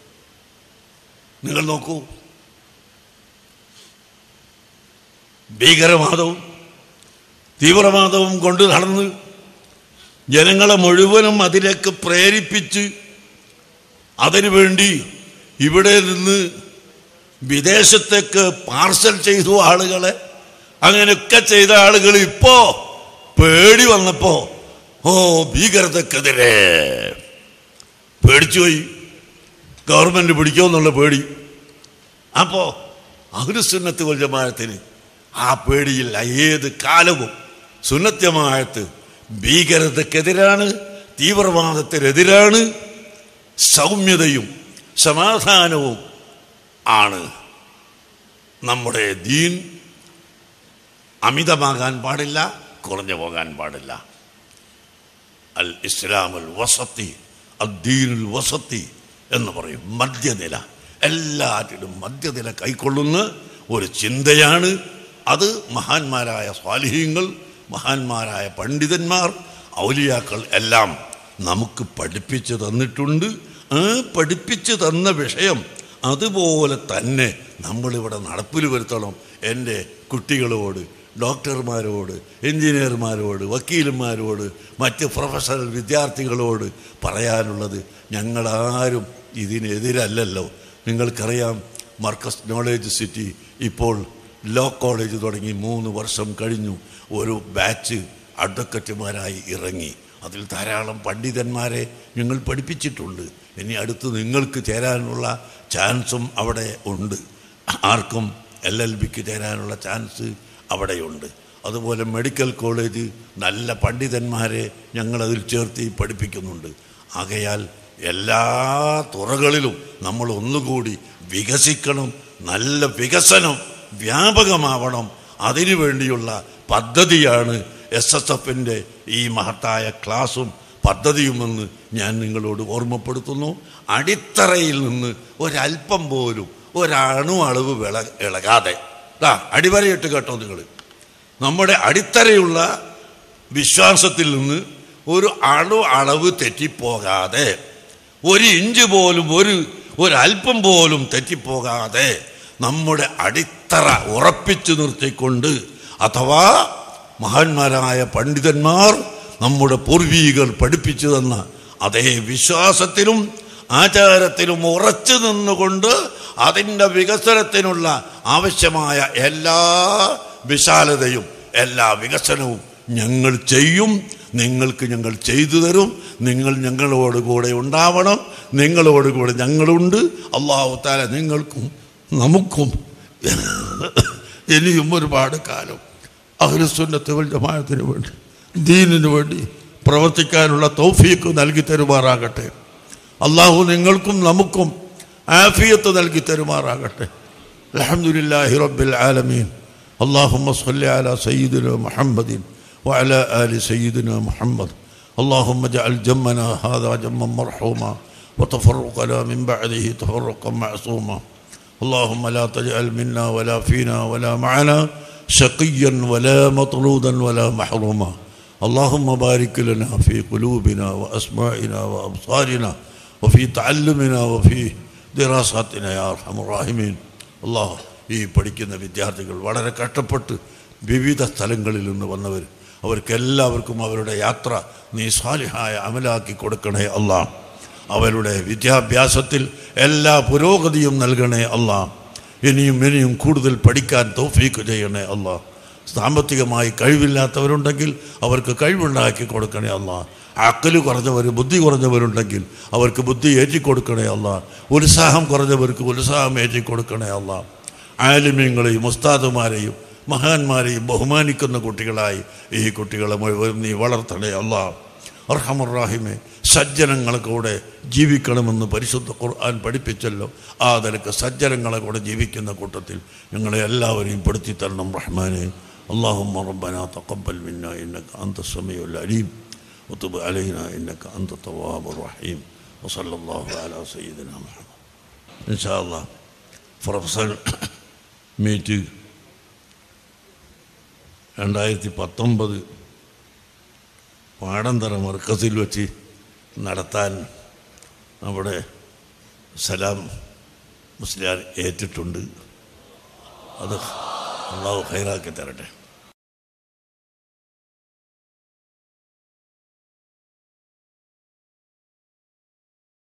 നിങ്ങൾ നോക്കൂ ഭീകരവാദവും തീവ്രവാദവും കൊണ്ട് നടന്ന് ജനങ്ങളെ മുഴുവനും അതിലേക്ക് പ്രേരിപ്പിച്ച് അതിനുവേണ്ടി ഇവിടെ നിന്ന് വിദേശത്തേക്ക് പാർസൽ ചെയ്തു ആളുകളെ അങ്ങനെയൊക്കെ ചെയ്ത ആളുകൾ ഇപ്പോ പേടി വന്നപ്പോ ഓ ഭീകരതക്കെതിരെ പേടിച്ചുപോയി ഗവൺമെന്റ് പിടിക്കുമെന്നുള്ള പേടി അപ്പോ അഹുസുന്നത്ത് വൽജമായത്തിന് ആ പേടിയില്ല ഏത് കാലവും സുന്നത്യമായത്ത് ഭീകരതക്കെതിരാണ് തീവ്രവാദത്തിനെതിരാണ് സൗമ്യതയും സമാധാനവും ആണ് നമ്മുടെ ദീൻ അമിതമാകാൻ പാടില്ല കുറഞ്ഞു പോകാൻ പാടില്ല അൽ ഇസ്ലാമുൽ വസത്തി അദ്ദീനുൽ വസത്തി എന്ന് പറയും മധ്യനില എല്ലാറ്റിലും മധ്യനില കൈക്കൊള്ളുന്ന ഒരു ചിന്തയാണ് അത് മഹാന്മാരായ സ്വാലിഹ്യങ്ങൾ മഹാന്മാരായ പണ്ഡിതന്മാർ ഔലിയാക്കൾ എല്ലാം നമുക്ക് പഠിപ്പിച്ചു തന്നിട്ടുണ്ട് ആ പഠിപ്പിച്ചു തന്ന വിഷയം അതുപോലെ തന്നെ നമ്മളിവിടെ നടപ്പിൽ വരുത്തണം എൻ്റെ കുട്ടികളോട് ഡോക്ടർമാരോട് എഞ്ചിനീയർമാരോട് വക്കീലന്മാരോട് മറ്റ് പ്രൊഫഷണൽ വിദ്യാർത്ഥികളോട് പറയാനുള്ളത് ഞങ്ങളാരും ഇതിനെതിരല്ലല്ലോ നിങ്ങൾക്കറിയാം മർക്കസ് നോളേജ് സിറ്റി ഇപ്പോൾ ലോ കോളേജ് തുടങ്ങി മൂന്ന് വർഷം കഴിഞ്ഞു ഒരു ബാച്ച് അഡ്വക്കറ്റുമാരായി ഇറങ്ങി അതിൽ ധാരാളം പണ്ഡിതന്മാരെ ഞങ്ങൾ പഠിപ്പിച്ചിട്ടുണ്ട് ഇനി അടുത്ത് നിങ്ങൾക്ക് ചേരാനുള്ള ചാൻസും അവിടെ ഉണ്ട് ആർക്കും എൽ എൽ ബിക്ക് ചേരാനുള്ള ചാൻസ് അവിടെയുണ്ട് അതുപോലെ മെഡിക്കൽ കോളേജ് നല്ല പണ്ഡിതന്മാരെ ഞങ്ങളതിൽ ചേർത്ത് പഠിപ്പിക്കുന്നുണ്ട് ആകയാൽ എല്ലാ തുറകളിലും നമ്മൾ ഒന്നുകൂടി വികസിക്കണം നല്ല വികസനം വ്യാപകമാവണം അതിനു വേണ്ടിയുള്ള പദ്ധതിയാണ് എസ് എസ് എഫിൻ്റെ ഈ മഹത്തായ ക്ലാസും പദ്ധതിയുമെന്ന് ഞാൻ നിങ്ങളോട് ഓർമ്മപ്പെടുത്തുന്നു അടിത്തറയിൽ നിന്ന് ഒരല്പം പോലും ഒരണു അളവ് വിള ഇളകാതെ ദാ അടിവരയിട്ട് കേട്ടോ നിങ്ങൾ നമ്മുടെ അടിത്തറയുള്ള വിശ്വാസത്തിൽ നിന്ന് ഒരു അണു അളവ് തെറ്റിപ്പോകാതെ ഒരു ഇഞ്ച് പോലും ഒരു ഒരല്പം പോലും തെറ്റിപ്പോകാതെ നമ്മുടെ അടിത്തറ ഉറപ്പിച്ചു നിർത്തിക്കൊണ്ട് അഥവാ മഹാന്മാരായ പണ്ഡിതന്മാർ നമ്മുടെ പൂർവീകർ പഠിപ്പിച്ചു തന്ന അതേ വിശ്വാസത്തിലും ആചാരത്തിലും ഉറച്ചു നിന്നുകൊണ്ട് അതിൻ്റെ വികസനത്തിനുള്ള ആവശ്യമായ എല്ലാ വിശാലതയും എല്ലാ വികസനവും ഞങ്ങൾ ചെയ്യും നിങ്ങൾക്ക് ഞങ്ങൾ ചെയ്തു തരും നിങ്ങൾ ഞങ്ങളോട് കൂടെ ഉണ്ടാവണം നിങ്ങളോട് കൂടെ ഞങ്ങളുണ്ട് അള്ളാഹു താല നിങ്ങൾക്കും നമുക്കും ഇനിയും ഒരുപാട് കാലം അഹ്ലുസുന്നത്ത് വൽ ജമാഅത്തിന് വേണ്ടി ദീനിന് വേണ്ടി പ്രവർത്തിക്കാനുള്ള തൗഫീക്ക് നൽകി തരുമാറാകട്ടെ അള്ളാഹു നിങ്ങൾക്കും നമുക്കും ആഫിയത്ത് നൽകി തരുമാറാകട്ടെ അലഹമുല്ലാഹി റബ്ബിൽ ആലമീൻ اللهم صل على سيدنا محمد وعلى آل سيدنا محمد اللهم اجعل جمنا هذا جما مرحوما وتفرقنا من بعده تفرقا معصوما اللهم لا تجعل منا ولا فينا ولا معنا شقيا ولا مطرودا ولا محروما اللهم بارك لنا في قلوبنا وأسماعنا وأبصارنا وفي تعلمنا وفي دراساتنا يا أرحم الراحمين الله ഈ പഠിക്കുന്ന വിദ്യാർത്ഥികൾ വളരെ കഷ്ടപ്പെട്ട് വിവിധ സ്ഥലങ്ങളിൽ നിന്ന് വന്നവർ അവർക്കെല്ലാവർക്കും അവരുടെ യാത്ര നീ സാലിഹായ അമലാക്കി കൊടുക്കണേ അല്ലാ അവരുടെ വിദ്യാഭ്യാസത്തിൽ എല്ലാ പുരോഗതിയും നൽകണേ അല്ലാ ഇനിയും ഇനിയും കൂടുതൽ പഠിക്കാൻ തൗഫീക്ക് ചെയ്യണേ അല്ലാ സാമ്പത്തികമായി കഴിവില്ലാത്തവരുണ്ടെങ്കിൽ അവർക്ക് കഴിവുണ്ടാക്കി കൊടുക്കണേ അല്ല അക്കല് കുറഞ്ഞവർ ബുദ്ധി കുറഞ്ഞവരുണ്ടെങ്കിൽ അവർക്ക് ബുദ്ധി ഏറ്റിക്കൊടുക്കണേ അല്ല ഉത്സാഹം കുറഞ്ഞവർക്ക് ഉത്സാഹം ഏറ്റിക്കൊടുക്കണേ അല്ല ആലിമ്യങ്ങളെയും ഉസ്താദുമാരെയും മഹാന്മാരെയും ബഹുമാനിക്കുന്ന കുട്ടികളായി ഈ കുട്ടികളെ മുഴുവൻ നീ വളർത്തണേ അല്ല അർഹമുറാഹിമെ സജ്ജനങ്ങളെ കൂടെ ജീവിക്കണമെന്ന് പരിശുദ്ധ ഖുർആൻ പഠിപ്പിച്ചല്ലോ ആ നിലക്ക് സജ്ജനങ്ങളെ കൂടെ ജീവിക്കുന്ന കൂട്ടത്തിൽ ഞങ്ങളെ എല്ലാവരെയും പെടുത്തി തരണം റഹ്മാനെ اللهم ربنا تقبل منا انك انت السميع العليم وتب علينا انك انت التواب الرحيم وصلى الله على سيدنا محمد ان شاء الله പ്രൊഫസർ മീറ്റ് രണ്ടായിരത്തി പത്തൊമ്പത് പാടന്തറ മർക്കസിൽ വെച്ച് നടത്താൻ നമ്മുടെ സലാം മുസ്ലിയാർ ഏറ്റിട്ടുണ്ട് അത് അള്ളാഹു ഹൈറാക്കി തരട്ടെ